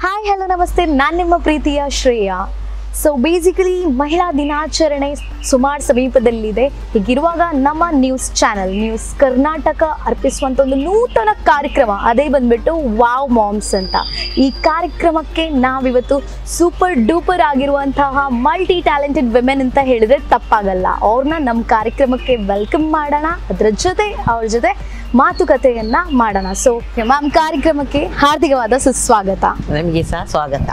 Hi hello ನಮಸ್ತೆ ನಾನು ನಿಮ್ಮ ಪ್ರೀತಿಯ ಶ್ರೇಯಾ ಸೊ ಬೇಸಿಕಲಿ ಮಹಿಳಾ ದಿನಾಚರಣೆ ಸುಮಾರು ಸಮೀಪದಲ್ಲಿದೆ ಹೀಗಿರುವಾಗ ನಮ್ಮ ನ್ಯೂಸ್ ಚಾನೆಲ್ ನ್ಯೂಸ್ ಕರ್ನಾಟಕ ಅರ್ಪಿಸುವಂಥ ಒಂದು ನೂತನ ಕಾರ್ಯಕ್ರಮ ಅದೇ ಬಂದ್ಬಿಟ್ಟು ವಾವ್ ಮಾಮ್ಸ್ ಅಂತ ಈ ಕಾರ್ಯಕ್ರಮಕ್ಕೆ ನಾವಿವತ್ತು ಸೂಪರ್ ಡೂಪರ್ ಆಗಿರುವಂತಹ ಮಲ್ಟಿ ಟ್ಯಾಲೆಂಟೆಡ್ ವಿಮೆನ್ ಅಂತ ಹೇಳಿದ್ರೆ ತಪ್ಪಾಗಲ್ಲ ಅವ್ರನ್ನ ನಮ್ಮ ಕಾರ್ಯಕ್ರಮಕ್ಕೆ ವೆಲ್ಕಮ್ ಮಾಡೋಣ ಅದರ ಜೊತೆ ಅವ್ರ ಜೊತೆ ಮಾತುಕತೆಯನ್ನ ಮಾಡೋಣ ಸೊ ಮ್ಯಾಮ್ ಕಾರ್ಯಕ್ರಮಕ್ಕೆ ಹಾರ್ದಿಕವಾದ ಸುಸ್ವಾಗತ ನಿಮಗೆ ಸಹ ಸ್ವಾಗತ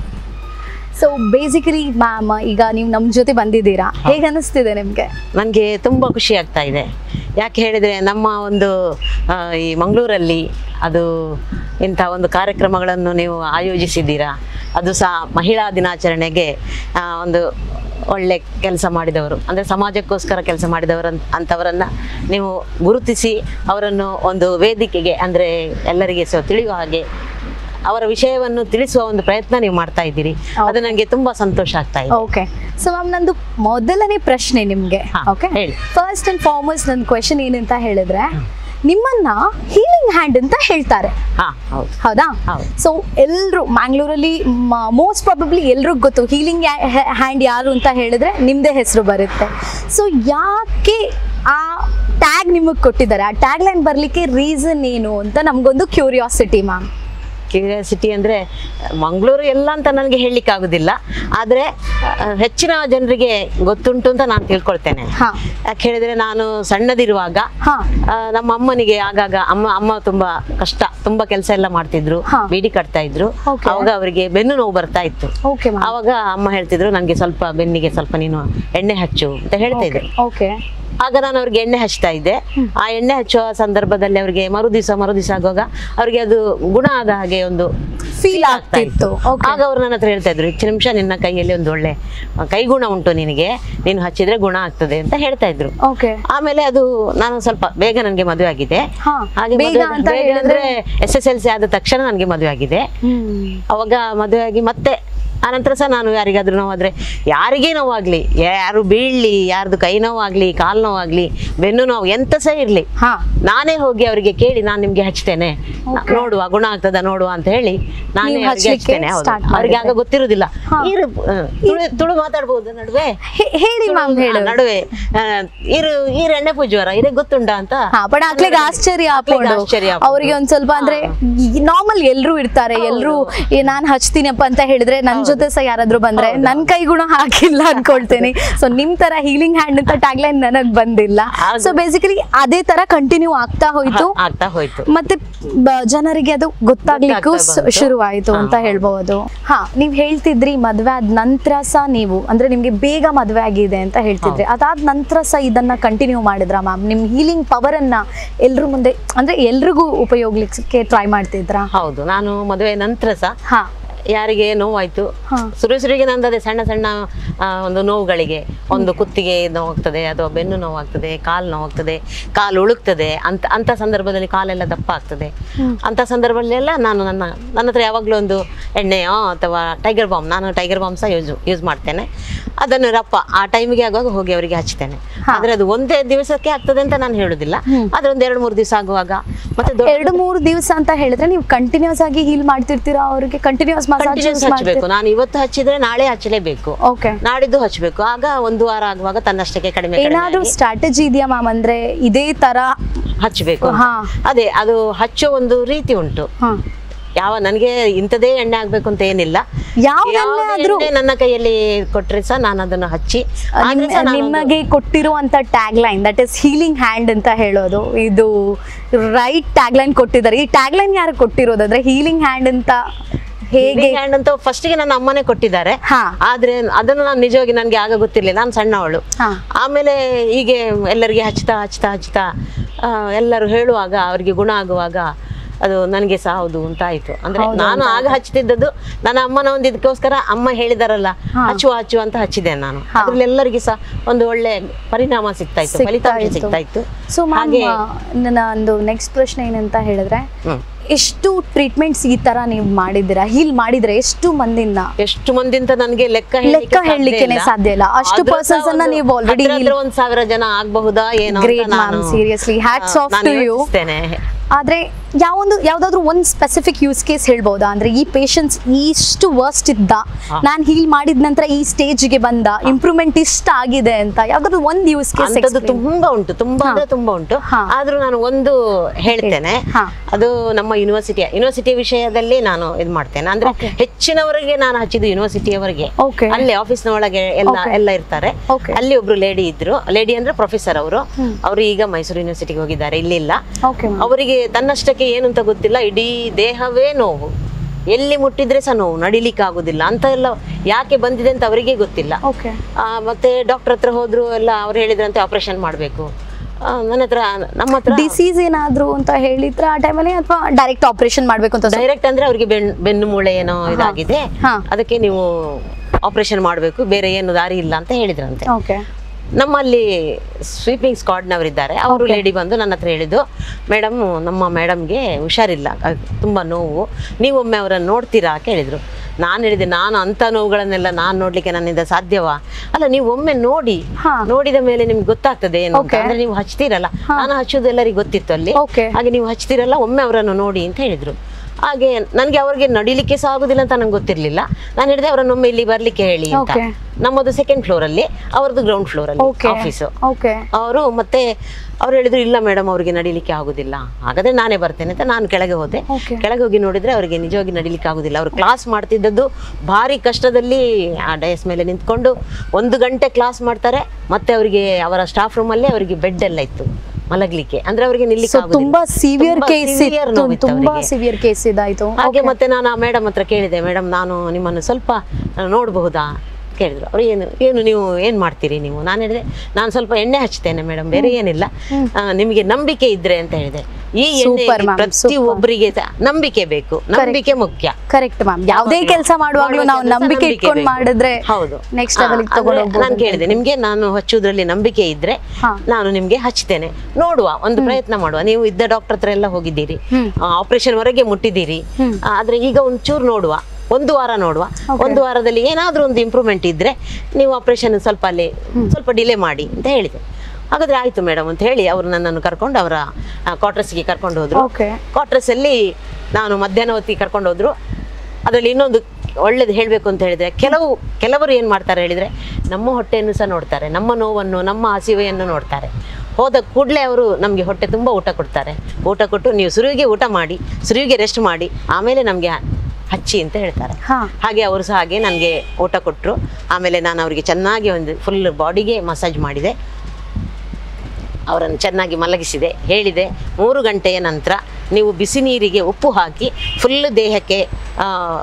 ಸೊ ಬೇಸಿಕಲಿ ಮ್ಯಾಮ್ ಈಗ ನೀವು ನಮ್ಮ ಜೊತೆ ಬಂದಿದ್ದೀರಾ ಹೇಗೆ ಅನಿಸ್ತಿದೆ ನಿಮಗೆ ನನಗೆ ತುಂಬ ಖುಷಿ ಆಗ್ತಾ ಇದೆ ಯಾಕೆ ಹೇಳಿದರೆ ನಮ್ಮ ಒಂದು ಆ, ಈ ಮಂಗಳೂರಲ್ಲಿ ಅದು ಇಂಥ ಒಂದು ಕಾರ್ಯಕ್ರಮಗಳನ್ನು ನೀವು ಆಯೋಜಿಸಿದ್ದೀರಾ ಅದು ಸಹ ಮಹಿಳಾ ದಿನಾಚರಣೆಗೆ ಆ, ಒಂದು ಒಳ್ಳೆ ಕೆಲಸ ಮಾಡಿದವರು ಅಂದರೆ ಸಮಾಜಕ್ಕೋಸ್ಕರ ಕೆಲಸ ಮಾಡಿದವರು ಅಂಥವರನ್ನು ನೀವು ಗುರುತಿಸಿ ಅವರನ್ನು ಒಂದು ವೇದಿಕೆಗೆ ಅಂದರೆ ಎಲ್ಲರಿಗೆ ಸಹ ತಿಳಿಯುವ ಹಾಗೆ ಅವರ ವಿಷಯವನ್ನು ತಿಳಿಸುವ ಒಂದು ಪ್ರಯತ್ನ ನೀವು ಮಾಡ್ತಾ ಇದ್ದೀರಿ ಅದು ನನಗೆ ತುಂಬ ಸಂತೋಷ ಆಗ್ತಾ ಇದೆ ಓಕೆ ಸೊ ಮ್ಯಾಮ್ ನಂದು ಮೊದಲನೇ ಪ್ರಶ್ನೆ ನಿಮಗೆ ಹಾ, ಓಕೆ ಹೇಳಿ. ಫಸ್ಟ್ ಅಂಡ್ ಫಾರ್ಮೋಸ್ಟ್ ನನ್ನ ಕ್ವೆಶನ್ ಏನಂತ ಹೇಳಿದ್ರೆ ನಿಮ್ಮನ್ನ ಹೀಲಿಂಗ್ ಹ್ಯಾಂಡ್ ಅಂತ ಹೇಳ್ತಾರೆ ಹಾಂ ಹೌದು ಹೌದಾ ಹೌದು. ಸೊ ಎಲ್ಲರೂ ಮ್ಯಾಂಗ್ಳೂರಲ್ಲಿ ಮೋಸ್ಟ್ ಪ್ರಾಬಬ್ಲಿ ಎಲ್ರಿಗೂ ಗೊತ್ತು ಹೀಲಿಂಗ್ ಹ್ಯಾಂಡ್ ಯಾರು ಅಂತ ಹೇಳಿದ್ರೆ ನಿಮ್ಮದೇ ಹೆಸರು ಬರುತ್ತೆ ಸೊ ಯಾಕೆ ಆ ಟ್ಯಾಗ್ ನಿಮಗೆ ಕೊಟ್ಟಿದ್ದಾರೆ ಆ ಟ್ಯಾಗ್ ಲೈನ್ ಬರಲಿಕ್ಕೆ ರೀಸನ್ ಏನು ಅಂತ ನಮಗೊಂದು ಕ್ಯೂರಿಯಾಸಿಟಿ ಮ್ಯಾಮ್ ಕ್ಯೂರಿಯಾಸಿಟಿ ಅಂದರೆ ಮಂಗಳೂರು ಎಲ್ಲ ಅಂತ ನನಗೆ ಹೇಳಲಿಕ್ಕೆ ಆಗೋದಿಲ್ಲ ಆದರೆ ಹೆಚ್ಚಿನ ಜನರಿಗೆ ಗೊತ್ತುಂಟು ಅಂತ ನಾನು ತಿಳ್ಕೊಳ್ತೇನೆ ಹಾ. ಯಾಕೆ ಹೇಳಿದರೆ ನಾನು ಸಣ್ಣದಿರುವಾಗ ಹಾ. ಆ, ನಮ್ಮ ಅಮ್ಮನಿಗೆ ಆಗಾಗ ಅಮ್ಮ ಅಮ್ಮ ತುಂಬಾ ಕಷ್ಟ ತುಂಬಾ ಕೆಲಸ ಎಲ್ಲ ಮಾಡ್ತಿದ್ರು ಹಾ. ಬೀಡಿ ಕಟ್ತಾ ಇದ್ರು Okay. ಅವಾಗ ಅವರಿಗೆ ಬೆನ್ನು ನೋವು ಬರ್ತಾ ಇತ್ತು ಓಕೆ ಮ್ಯಾಮ್ ಅವಾಗ ಅಮ್ಮ ಹೇಳ್ತಿದ್ರು ನನಗೆ ಸ್ವಲ್ಪ ಬೆನ್ನಿಗೆ ಸ್ವಲ್ಪ ನೀನು ಎಣ್ಣೆ ಹಚ್ಚು ಅಂತ ಹೇಳ್ತಾ ಇದ್ರು ಓಕೆ ಆಗ ನಾನು ಅವ್ರಿಗೆ ಎಣ್ಣೆ ಹಚ್ತಾ ಇದ್ದೆ ಆ ಎಣ್ಣೆ ಹಚ್ಚುವ ಸಂದರ್ಭದಲ್ಲಿ ಅವರಿಗೆ ಮರು ದಿವಸ ಮರು ದಿವಸ ಆಗುವಾಗ ಅವರಿಗೆ ಅದು ಗುಣ ಆದ ಹಾಗೆ ಒಂದು Feel ಆಗ್ತಿತ್ತು. Okay. ಆಗ ಅವ್ರು ನನ್ನ ಹತ್ರ ಹೇಳ್ತಾ ಇದ್ರು ಹೆಚ್ಚು ನಿಮಿಷ ನಿನ್ನ ಕೈಯಲ್ಲಿ ಒಂದು ಒಳ್ಳೆ ಆ, ಕೈಗುಣ ಉಂಟು ನಿನಗೆ ನೀನು ಹಚ್ಚಿದ್ರೆ ಗುಣ ಆಗ್ತದೆ ಅಂತ ಹೇಳ್ತಾ ಇದ್ರು ಓಕೆ ಆಮೇಲೆ ಅದು ನಾನು ಸ್ವಲ್ಪ ಬೇಗ ನನಗೆ ಮದುವೆ ಆಗಿದೆ ಹಾ, ಹಾಗೆ ಬೇಗ ಮದುವೆ- ಅಂತ ಬೇಗ ಹೇಳಿದ್ರೆ? ಅಂದ್ರೆ ಎಸ್ ಎಸ್ ಎಲ್ ಸಿ ಆದ ತಕ್ಷಣ ನನಗೆ ಮದುವೆ ಆಗಿದೆ ಹ್ಮ್ ಅವಾಗ ಮದುವೆ ಆಗಿ ಮತ್ತೆ ಆನಂತರ ಸಹ ನಾನು ಯಾರಿಗಾದ್ರೂ ನೋವಾದ್ರೆ ಯಾರಿಗೇ ನೋವಾಗ್ಲಿ ಯಾರು ಬೀಳ್ಲಿ ಯಾರ್ದು ಕೈ ನೋವಾಗ್ಲಿ ಕಾಲು ನೋವಾಗ್ಲಿ ಬೆನ್ನು ನೋವು ಎಂತ ಸಹ ಇರ್ಲಿ ಹಾ ನಾನೇ ಹೋಗಿ ಅವರಿಗೆ ಕೇಳಿ ನಾನು ನಿಮ್ಗೆ ಹಚ್ತೇನೆ ನೋಡುವ ಗುಣ ಆಗ್ತದ ನೋಡುವ ಅಂತ ಹೇಳಿ ನಾನೇ ನೀವು ಅವ್ರಿಗೆ ಹಚ್ಲಿಕ್ಕೆ ಹಚ್ತೇನೆ ಹೌದು start ಅವ್ರಿಗೆ ಆಗ ಮಾಡಿದ್ರೆ. ಗೊತ್ತಿರುದಿಲ್ಲ ಹಾ. ಇರು ಆ, ತುಳು ತುಳು ಮಾತಾಡ್ಬೋದು ನಡುವೆ ಹೇ- ಹೇಳಿ ಮ್ಯಾಮ್ ತುಳು- ಹೇಳು ಆ, ನಡುವೆ ಆ, ಇರು ಈರು ಎಣ್ಣೆ ಪೂಜುವರ ಇರೇ ಗೊತ್ತುಂಟ ಅಂತ ಹಾ ಬಟ್ ಆಕ್ಳಿಗೆ ಆಶ್ಚರ್ಯ ಆಕ್ಳಿಗೆ ಹಾಕೊಂಡು ಆಶ್ಚರ್ಯ ಹಾಕೊಂಡು. ಅವ್ರಿಗೆ ಒಂದ್ ಸ್ವಲ್ಪ ಅಂದ್ರೆ ನಾರ್ಮಲ್ ಎಲ್ರು ಇರ್ತಾರೆ ಎಲ್ರು ಏ, ನಾನ್ ಹಚ್ತೀನಪ್ಪ ಅಂತ ಹೇಳಿದ್ರೆ ನನ್ ಜೊತೆ ಸಹ ಯಾರಾದ್ರೂ ಬಂದ್ರೆ ನನ್ ಕೈಗುಣ ಹಾಕಿಲ್ಲ ಅನ್ಕೊಳ್ತೇನೆ ಸೊ ನಿಮ್ ತರ ಹೀಲಿಂಗ್ ಹ್ಯಾಂಡ್ ಅಂತ ಟ್ಯಾಗ್ ಲೈನ್ ನನಗ್ ಬಂದಿಲ್ಲ ಅದು- ಸೊ ಬೇಸಿಕಲಿ ಅದೇ ತರ ಕಂಟಿನ್ಯೂ ಆಗ್ತಾ ಹೋಯ್ತು ಹ, ಆಗ್ತಾ ಹೋಯ್ತು ಮತ್ತೆ ಬ- ಜನರಿಗೆ ಅದು ಗೊತ್ತಾಗ್ಲಿಕ್ಕೂ ಗೊತ್ತಾಗ್ತಾ ಬಂತು. ಶುರುವಾಯಿತು ಅಂತ ಹಾ, ಹೇಳ್ಬಹುದು ಹಾ ನೀವ್ ಹೇಳ್ತಿದ್ರಿ ಮದ್ವೆ ಆದ ನಂತರ ಸಹ ನೀವು ಅಂದ್ರೆ ನಿಮ್ಗೆ ಬೇಗ ಮದ್ವೆ ಆಗಿದೆ ಅಂತ ಹೇಳ್ತಿದ್ರಿ ಅದಾದ ನಂತರ ಸಹ ಇದನ್ನ ಕಂಟಿನ್ಯೂ ಮಾಡಿದ್ರ ಮ್ಯಾಮ್ ನಿಮ್ ಹೀಲಿಂಗ್ ಪವರ್ ಅನ್ನ ಎಲ್ರ ಮುಂದೆ ಅಂದ್ರೆ ಎಲ್ರಿಗೂ ಉಪಯೋಗಿಸ್ಲಿಕ್ಕೆ ಟ್ರೈ ಮಾಡ್ತಿದ್ರಾ ಹೌದು ನಾನು ಮದುವೆ ನಂತರ ಸಹ ಹಾ ಯಾರಿಗೆ ನೋವಾಯ್ತು ಹಾ. ಶುರು ಶುರುವಿಗೆ ನಂದು ಅದೇ ಸಣ್ಣ ಸಣ್ಣ ಆ, ಒಂದು ನೋವುಗಳಿಗೆ ಒಂದು ಕುತ್ತಿಗೆ ನೋವಾಗ್ತದೆ ಅಥವಾ ಬೆನ್ನು ನೋವಾಗ್ತದೆ ಕಾಲು ನೋವಾಗ್ತದೆ ಕಾಲು ಉಳುಕ್ತದೆ ಅಂತ ಅಂತ ಸಂದರ್ಭದಲ್ಲಿ ಕಾಲೆಲ್ಲ ದಪ್ಪ ಆಗ್ತದೆ ಅಂತ ಸಂದರ್ಭದಲ್ಲೆಲ್ಲ ನಾನು ನನ್ನ ನನ್ನ ಹತ್ರ ಯಾವಾಗಲೂ ಒಂದು ಎಣ್ಣೆಯೋ ಅಥವಾ ಟೈಗರ್ ಬಾಂಬ್ ನಾನು ಟೈಗರ್ ಬಾಂಬ್ ಸಹ ಯೂಸ್ ಯೂಸ್ ಮಾಡ್ತೇನೆ ಅದನ್ನು ರಪ್ಪ ಆ ಟೈಮಿಗೆ ಆಗುವಾಗ ಹೋಗಿ ಅವರಿಗೆ ಹಚ್ತೇನೆ ಆದ್ರೆ ಅದು ಒಂದೇ ದಿವಸಕ್ಕೆ ಆಗ್ತದೆ ಅಂತ ನಾನು ಹೇಳುದಿಲ್ಲ ಆದ್ರೆ ಒಂದು ಎರಡು ಮೂರು ದಿವಸ ಆಗುವಾಗ ಮತ್ತೆ ದೊಡ್ಡ ಎರಡು ಮೂರು ದಿವಸ ಅಂತ ಹೇಳಿದ್ರೆ ನೀವು ಕಂಟಿನ್ಯೂಸ್ ಆಗಿ ಹೀಲ್ ಮಾಡ್ತಿರ್ತೀರಾ ಅವ್ರಿಗೆ ಕಂಟಿನ್ಯೂಸ್ ಮಸಾಜ್ ಕಂಟಿನ್ಯೂಸ್ ಹಚ್ಚಬೇಕು ನಾನು ಇವತ್ತು ಹಚ್ಚಿದ್ರೆ ನಾಳೆ ಹಚ್ಚಲೇಬೇಕು ಓಕೆ ನಾಡಿದ್ದು ಹಚ್ಚಬೇಕು ಆಗ ಒಂದು ವಾರ ಆಗುವಾಗ ತನ್ನಷ್ಟಕ್ಕೆ ಕಡಿಮೆ ಕಡಿಮೆ ಏನಾದ್ರೂ ಆಗಿ ಸ್ಟ್ರಾಟಜಿ ಇದೆಯಾ ಮ್ಯಾಮ್ ಅಂದ್ರೆ ಇದೇ ತರ ಹಚ್ಚಬೇಕು ಅಂತ. ಹಾ. ಅದೇ ಅದು ಹಚ್ಚೋ ಒಂದು ರೀತಿ ಉಂಟು ಹಾ ಯಾವ ನನಗೆ ಇಂಥದೇ ಎಣ್ಣೆ ಆಗ್ಬೇಕು ಅಂತ ಏನಿಲ್ಲ ಯಾವ ಎಣ್ಣೆ ಯಾವುದೇ ಆದ್ರೂ ಎಣ್ಣೆ ನನ್ನ ಕೈಯಲ್ಲಿ ಕೊಟ್ರೆ ಸಹ ನಾನು ಅದನ್ನು ಹಚ್ಚಿ ಆದ್ರೆ ನಿಮ್- ಸಹ ನಾನೊಂದು- ನಿಮಗೆ ಕೊಟ್ಟಿರುವಂತ tag line that is healing hand ಅಂತ ಹೇಳೋದು ಇದು ರೈಟ್ ಟ್ಯಾಗ್ ಲೈನ್ ಕೊಟ್ಟಿದ್ದಾರೆ ಈ ಟ್ಯಾಗ್ ಲೈನ್ ಯಾರು ಕೊಟ್ಟಿರೋದಂದ್ರೆ ಹೀಲಿಂಗ್ ಹ್ಯಾಂಡ್ ಅಂತ ಹೇಗೆ Healing hand ಅಂತ ಫಸ್ಟಿಗೆ ನನ್ನ ಅಮ್ಮನೇ ಕೊಟ್ಟಿದ್ದಾರೆ ಹಾ. ಆದ್ರೆ ಅದನ್ನು ನಾನು ನಿಜವಾಗಿ ನನಗೆ ಆಗ ಗೊತ್ತಿರಲಿಲ್ಲ ನಾನು ಸಣ್ಣವಳು ಹಾ. ಆಮೇಲೆ ಹೀಗೆ ಎಲ್ಲರಿಗೆ ಹಚ್ತಾ ಹಚ್ತಾ ಹಚ್ತಾ ಆ, ಎಲ್ಲರೂ ಹೇಳುವಾಗ ಅವರಿಗೆ ಗುಣ ಆಗುವಾಗ ಅದು ನನಗೆ ಸಹ ಹೌದು ಅಂತ ಆಯ್ತು ಅಂದ್ರೆ ಹೌದು ನಾನು ಆಗ ಹಚ್ತಿದ್ದದ್ದು ನನ್ನ ಅಮ್ಮನ ಒಂದು ಇದಕ್ಕೋಸ್ಕರ ಅಮ್ಮ ಹೇಳಿದಾರಲ್ಲ ಹಚ್ಚುವ ಹಚ್ಚುವ ಅಂತ ಹಚ್ಚಿದೆ ನಾನು ಅದ್ರಲ್ಲಿ ಎಲ್ಲರಿಗೆ ಸಹ ಒಂದು ಒಳ್ಳೆ ಪರಿಣಾಮ ಸಿಗ್ತಾ ಇತ್ತು ಫಲಿತಾಂಶ ಸಿಗ್ತಾ ಇತ್ತು ಸೊ ಹಾಗೆ ನನ್ನ ಒಂದು ನೆಕ್ಸ್ಟ್ ಪ್ರಶ್ನೆ ಏನಂತ ಹೇಳಿದ್ರೆ ಹ್ಮ್. ಎಷ್ಟು ಟ್ರೀಟ್ಮೆಂಟ್ಸ್ ಈ ತರ ನೀವು ಮಾಡಿದ್ದೀರಾ ಹೀಲ್ ಮಾಡಿದ್ರೆ ಎಷ್ಟು ಮಂದಿನ ಎಷ್ಟು ಮಂದಿ ಅಂತ ನನಗೆ ಲೆಕ್ಕ ಲೆಕ್ಕ ಹೇಳಲಿಕ್ಕೆನೆ ಸಾಧ್ಯ ಇಲ್ಲ. ಅಷ್ಟು persons ಅನ್ನ ನೀವು already ಒಂದ್ ಸಾವಿರ ಜನ ಆಗಬಹುದಾ ಏನೋ ಅಂತ ಗ್ರೇಟ್ ಮ್ಯಾಮ್ ನಾನು, ಸೀರಿಯಸ್ಲಿ ಹ್ಯಾಟ್ಸ್ ಆ, ಆಫ್ ನಾನು ಟು ಯು ಯೋಚಿಸ್ತೇನೆ. ಆದ್ರೆ ಯಾವೊಂದು ಯಾವ್ದಾದ್ರು ಒಂದು ಸ್ಪೆಸಿಫಿಕ್ ಯೂಸ್ ಕೇಸ್ ಹೇಳ್ಬೋದಾ ಅಂದ್ರೆ ಈ ಪೇಷಂಟ್ಸ್ ಇಷ್ಟು ವರ್ಸ್ಟ್ ಇದ್ದ ಹಾ. ನಾನು ಹೀಲ್ ಮಾಡಿದ ನಂತರ ಈ ಸ್ಟೇಜ್ಗೆ ಬಂದ ಇಂಪ್ರೂವ್ಮೆಂಟ್ ಇಷ್ಟ ಆಗಿದೆ ಅಂತ ಯಾವ್ದಾದ್ರು ಒಂದು ಯೂಸ್ ಕೇಸ್ ಅಂಥದ್ದು ತುಂಬಾ ಉಂಟು ತುಂಬಾ ಅಂದ್ರೆ ತುಂಬಾ ಉಂಟು ಹಾ. ಆದ್ರೂ ನಾನು ಒಂದು ಹೇಳ್ತೇನೆ ಹಾ. ಅದು ನಮ್ಮ ಯೂನಿವರ್ಸಿಟಿ ಯೂನಿವರ್ಸಿಟಿ ವಿಷಯದಲ್ಲಿ ನಾನು ಇದು ಮಾಡ್ತೇನೆ ಅಂದ್ರೆ Okay. ಹೆಚ್ಚಿನವರಿಗೆ ನಾನು ಹಚ್ಚಿದ್ದು ಯೂನಿವರ್ಸಿಟಿಯವರಿಗೆ Okay. ಅಲ್ಲಿ ಆಫೀಸ್ನ ಒಳಗೆ ಎಲ್ಲ Okay. ಎಲ್ಲ ಇರ್ತಾರೆ Okay. ಅಲ್ಲಿ ಒಬ್ರು ಲೇಡಿ ಇದ್ರು ಲೇಡಿ ಅಂದ್ರೆ ಪ್ರೊಫೆಸರ್ ಅವರು ಅವರು ಈಗ ಮೈಸೂರು ಯೂನಿವರ್ಸಿಟಿಗೆ ಹೋಗಿದ್ದಾರೆ ಇಲ್ಲಿಲ್ಲ ಓಕೆ ಅವರಿಗೆ ತನ್ನಷ್ಟಕ್ಕೆ ಏನು ಅಂತ ಗೊತ್ತಿಲ್ಲ ಇಡೀ ದೇಹವೇ ನೋವು ಎಲ್ಲಿ ಮುಟ್ಟಿದ್ರೆ ಸಹ ನೋವು ನಡಿಲಿಕ್ಕೆ ಆಗುದಿಲ್ಲ ಅಂತ ಎಲ್ಲ ಯಾಕೆ ಬಂದಿದೆ ಅಂತ ಅವರಿಗೆ ಗೊತ್ತಿಲ್ಲ ಓಕೆ ಆ, ಮತ್ತೆ ಡಾಕ್ಟರ್ ಹತ್ರ ಹೋದ್ರು ಎಲ್ಲ ಅವ್ರು ಹೇಳಿದ್ರಂತೆ ಆಪರೇಷನ್ ಮಾಡಬೇಕು ನನ್ನ ಹತ್ರ ನಮ್ಮ ಹತ್ರ ಡಿಸೀಸ್ ಏನಾದ್ರು ಅಂತ ಹೇಳಿದ್ರ ಆ ಟೈಮಲ್ಲಿ ಅಥವಾ ಡೈರೆಕ್ಟ್ ಆಪರೇಷನ್ ಮಾಡ್ಬೇಕು ಅಂತ ಡೈರೆಕ್ಟ್ ಅಂದ್ರೆ ಅವ್ರಿಗೆ ಬೆನ್ ಬೆನ್ನು ಮೂಳೆ ಏನೋ ಇದಾಗಿದೆ ಹಾ. ಅದಕ್ಕೆ ನೀವು ಆಪರೇಷನ್ ಮಾಡಬೇಕು ಬೇರೆ ಏನು ದಾರಿ ಇಲ್ಲ ಅಂತ ಹೇಳಿದ್ರಂತೆ ಓಕೆ ನಮ್ಮಲ್ಲಿ ಸ್ವೀಪಿಂಗ್ ಸ್ಕ್ವಾಡ್ನವರಿದ್ದಾರೆ ಅವರು ಲೇಡಿ ಬಂದು ನನ್ನ ಹತ್ರ ಹೇಳಿದ್ದು ಮೇಡಮ್ ನಮ್ಮ ಮೇಡಮ್ಗೆ ಹುಷಾರಿಲ್ಲ ಅಹ್, ತುಂಬಾ ನೋವು ನೀವೊಮ್ಮೆ ಅವರನ್ನು ನೋಡ್ತೀರಾ ಕೇಳಿದ್ರು ನಾನು ಹೇಳಿದೆ ನಾನು ಅಂಥ ನೋವುಗಳನ್ನೆಲ್ಲ ನಾನು ನೋಡ್ಲಿಕ್ಕೆ ನನ್ನಿಂದ ಸಾಧ್ಯವಾ ಅಲ್ಲ ನೀವು ಒಮ್ಮೆ ನೋಡಿ ಹಾ. ನೋಡಿದ ಮೇಲೆ ನಿಮ್ಗೆ ಗೊತ್ತಾಗ್ತದೆ ಏನು ಅಂತ Okay. ಅಂದ್ರೆ ನೀವು ಹಚ್ತೀರಲ್ಲ ನಾನು ಹಚ್ಚೋದು ಎಲ್ಲರಿಗೂ ಗೊತ್ತಿತ್ತು ಅಲ್ಲಿ Okay. ಹಾಗೆ ನೀವು ಹಚ್ತೀರಲ್ಲ ಒಮ್ಮೆ ಅವರನ್ನು ನೋಡಿ ಅಂತ ಹೇಳಿದ್ರು ಹಾಗೆ ನನಗೆ ಅವ್ರಿಗೆ ನಡಿಲಿಕ್ಕೆ ಸಹ ಆಗುದಿಲ್ಲ ಅಂತ ನಂಗೆ ಗೊತ್ತಿರಲಿಲ್ಲ ನಾನು ಹೇಳಿದೆ ಅವರನ್ನೊಮ್ಮೆ ಇಲ್ಲಿ ಬರ್ಲಿಕ್ಕೆ ಹೇಳಿ ಅಂತ Okay. ನಮ್ಮದು ಸೆಕೆಂಡ್ ಫ್ಲೋರ್ ಅಲ್ಲಿ ಅವರದ್ದು ಗ್ರೌಂಡ್ ಫ್ಲೋರ್ ಅಲ್ಲಿ ಓಕೆ ಆಫೀಸು ಓಕೆ ಅವರು ಮತ್ತೆ ಅವ್ರು ಹೇಳಿದ್ರು ಇಲ್ಲ ಮೇಡಮ್ ಅವರಿಗೆ ನಡಿಲಿಕ್ಕೆ ಆಗುದಿಲ್ಲ ಹಾಗಾದ್ರೆ ನಾನೇ ಬರ್ತೇನೆ ಅಂತ ನಾನು ಕೆಳಗೆ ಹೋದೆ Okay. ಕೆಳಗೆ ಹೋಗಿ ನೋಡಿದ್ರೆ ಅವರಿಗೆ ನಿಜವಾಗಿ ನಡಿಲಿಕ್ಕೆ ಆಗುದಿಲ್ಲ ಅವರು ಕ್ಲಾಸ್ ಮಾಡ್ತಿದ್ದದ್ದು ಭಾರಿ ಕಷ್ಟದಲ್ಲಿ ಆ ಡಯಸ್ ಮೇಲೆ ನಿಂತ್ಕೊಂಡು ಒಂದು ಗಂಟೆ ಕ್ಲಾಸ್ ಮಾಡ್ತಾರೆ ಮತ್ತೆ ಅವರಿಗೆ ಅವರ ಸ್ಟಾಫ್ ರೂಮ್ ಅಲ್ಲಿ ಅವರಿಗೆ ಬೆಡ್ ಎಲ್ಲ ಇತ್ತು ಮಲಗ್ಲಿಕ್ಕೆ ಅಂದ್ರೆ ಅವರಿಗೆ ನಿಲ್ಲಿಕ್ಕೆ ಸೊ ಆಗುದಿಲ್ಲ. ತುಂಬಾ ಸಿವಿಯರ್ ತುಂಬಾ ಕೇಸ್ severe ಇತ್ತು ನೋವಿತ್ತು ತುಂಬಾ ಅವರಿಗೆ. ಸಿವಿಯರ್ ಕೇಸ್ ಇದಾಯ್ತು ಹಾಗೆ ಮತ್ತೆ ನಾನು ಆ ಮೇಡಮ್ ಹತ್ರ ಕೇಳಿದೆ ಮೇಡಮ್ ನಾನು ನಿಮ್ಮನ್ನು ಸ್ವಲ್ಪ ನೋಡಬಹುದಾ ಕೇಳಿದ್ರು ಅವ್ರು ಏನು ಏನು ನೀವು ಏನು ಮಾಡ್ತೀರಿ ನೀವು ನಾನು ಹೇಳಿದೆ ನಾನು ಸ್ವಲ್ಪ ಎಣ್ಣೆ ಹಚ್ತೇನೆ ಮೇಡಮ್ ಬೇರೆ ಏನಿಲ್ಲ ಆ, ನಿಮಗೆ ನಂಬಿಕೆ ಇದ್ರೆ ಅಂತ ಹೇಳಿದೆ ಈ ಎಣ್ಣೆ Super, ma'am, ಪ್ರತಿ ಒಬ್ಬರಿಗೆ ಸಹ ನಂಬಿಕೆ ಬೇಕು ನಂಬಿಕೆ ಮುಖ್ಯ ಕರೆಕ್ಟ್ ಮ್ಯಾಮ್ ಯಾವುದೇ ಹೌದು. ಕೆಲಸ ಮಾಡುವಾಗ್ಲೂ ನಾವು ಮಾಡುವ ಕೆಲ್ಸ ನಂಬಿಕೆ ಇಟ್ಕೊಂಡು ಬೇಕು. ಮಾಡಿದ್ರೆ ಹೌದು ನೆಕ್ಸ್ಟ್ ಲೆವೆಲ್ ಆ, ತಗೊಂಡು ಅಂದ್ರೆ ನಾನು ಕೇಳಿದೆ ನಿಮ್ಗೆ ನಾನು ಹಚ್ಚುದ್ರಲ್ಲಿ ನಂಬಿಕೆ ಇದ್ರೆ ಹಾ. ನಾನು ನಿಮ್ಗೆ ಹಚ್ತೇನೆ ನೋಡುವ ಒಂದು ಪ್ರಯತ್ನ ಮಾಡುವ ನೀವು ಇದ್ದ ಡಾಕ್ಟರ್ ಹತ್ರ ಎಲ್ಲ ಹೋಗಿದ್ದೀರಿ ಆಪರೇಷನ್ ವರೆಗೆ ಮುಟ್ಟಿದ್ದೀರಿ ಆ, ಆದ್ರೆ ಈಗ ಒಂಚೂರು ನೋಡುವ ಒಂದು ವಾರ ನೋಡುವ ಒಂದು ವಾರದಲ್ಲಿ ಏನಾದ್ರೂ ಒಂದು ಇಂಪ್ರೂವ್ಮೆಂಟ್ ಇದ್ರೆ ನೀವು ಆಪರೇಷನ್ ಸ್ವಲ್ಪ ಅಲ್ಲಿ ಸ್ವಲ್ಪ ಡಿಲೇ ಮಾಡಿ ಅಂತ ಹೇಳಿದೆ ಹಾಗಾದ್ರೆ ಆಯ್ತು ಮೇಡಮ್ ಅಂತ ಹೇಳಿ ಅವರು ನನ್ನನ್ನು ಕರ್ಕೊಂಡು ಅವರ ಕ್ವಾರ್ಟರ್ಸ್ಗೆ ಕರ್ಕೊಂಡು ಹೋದ್ರು ಓಕೆ ಕ್ವಾರ್ಟರ್ಸ್ ಅಲ್ಲಿ ನಾನು ಮಧ್ಯಾಹ್ನ ಹೊತ್ತಿಗೆ ಕರ್ಕೊಂಡು ಹೋದ್ರು ಅದರಲ್ಲಿ ಇನ್ನೊಂದು ಒಳ್ಳೇದು ಹೇಳಬೇಕು ಅಂತ ಹೇಳಿದ್ರೆ ಕೆಲವು ಕೆಲವರು ಏನು ಮಾಡ್ತಾರೆ ಹೇಳಿದ್ರೆ ನಮ್ಮ ಹೊಟ್ಟೆಯನ್ನು ಸಹ ನೋಡ್ತಾರೆ ನಮ್ಮ ನೋವನ್ನು ನಮ್ಮ ಹಸಿವೆಯನ್ನು ನೋಡ್ತಾರೆ ಹೋದ ಕೂಡಲೇ ಅವರು ನಮಗೆ ಹೊಟ್ಟೆ ತುಂಬ ಊಟ ಕೊಡ್ತಾರೆ ಊಟ ಕೊಟ್ಟು ನೀವು ಸುರುವಿಗೆ ಊಟ ಮಾಡಿ ಸುರುವಿಗೆ ರೆಸ್ಟ್ ಮಾಡಿ ಆಮೇಲೆ ನಮಗೆ ಹಚ್ಚಿ ಅಂತ ಹೇಳ್ತಾರೆ ಹಾ ಹಾಗೆ ಅವರು ಸಹ ಹಾಗೆ ನನಗೆ ಊಟ ಕೊಟ್ಟರು ಆಮೇಲೆ ನಾನು ಅವರಿಗೆ ಚೆನ್ನಾಗಿ ಒಂದು ಫುಲ್ ಬಾಡಿಗೆ ಮಸಾಜ್ ಮಾಡಿದೆ ಅವರನ್ನು ಚೆನ್ನಾಗಿ ಮಲಗಿಸಿದೆ ಹೇಳಿದೆ ಮೂರು ಗಂಟೆಯ ನಂತರ ನೀವು ಬಿಸಿ ನೀರಿಗೆ ಉಪ್ಪು ಹಾಕಿ ಫುಲ್ ದೇಹಕ್ಕೆ ಆ,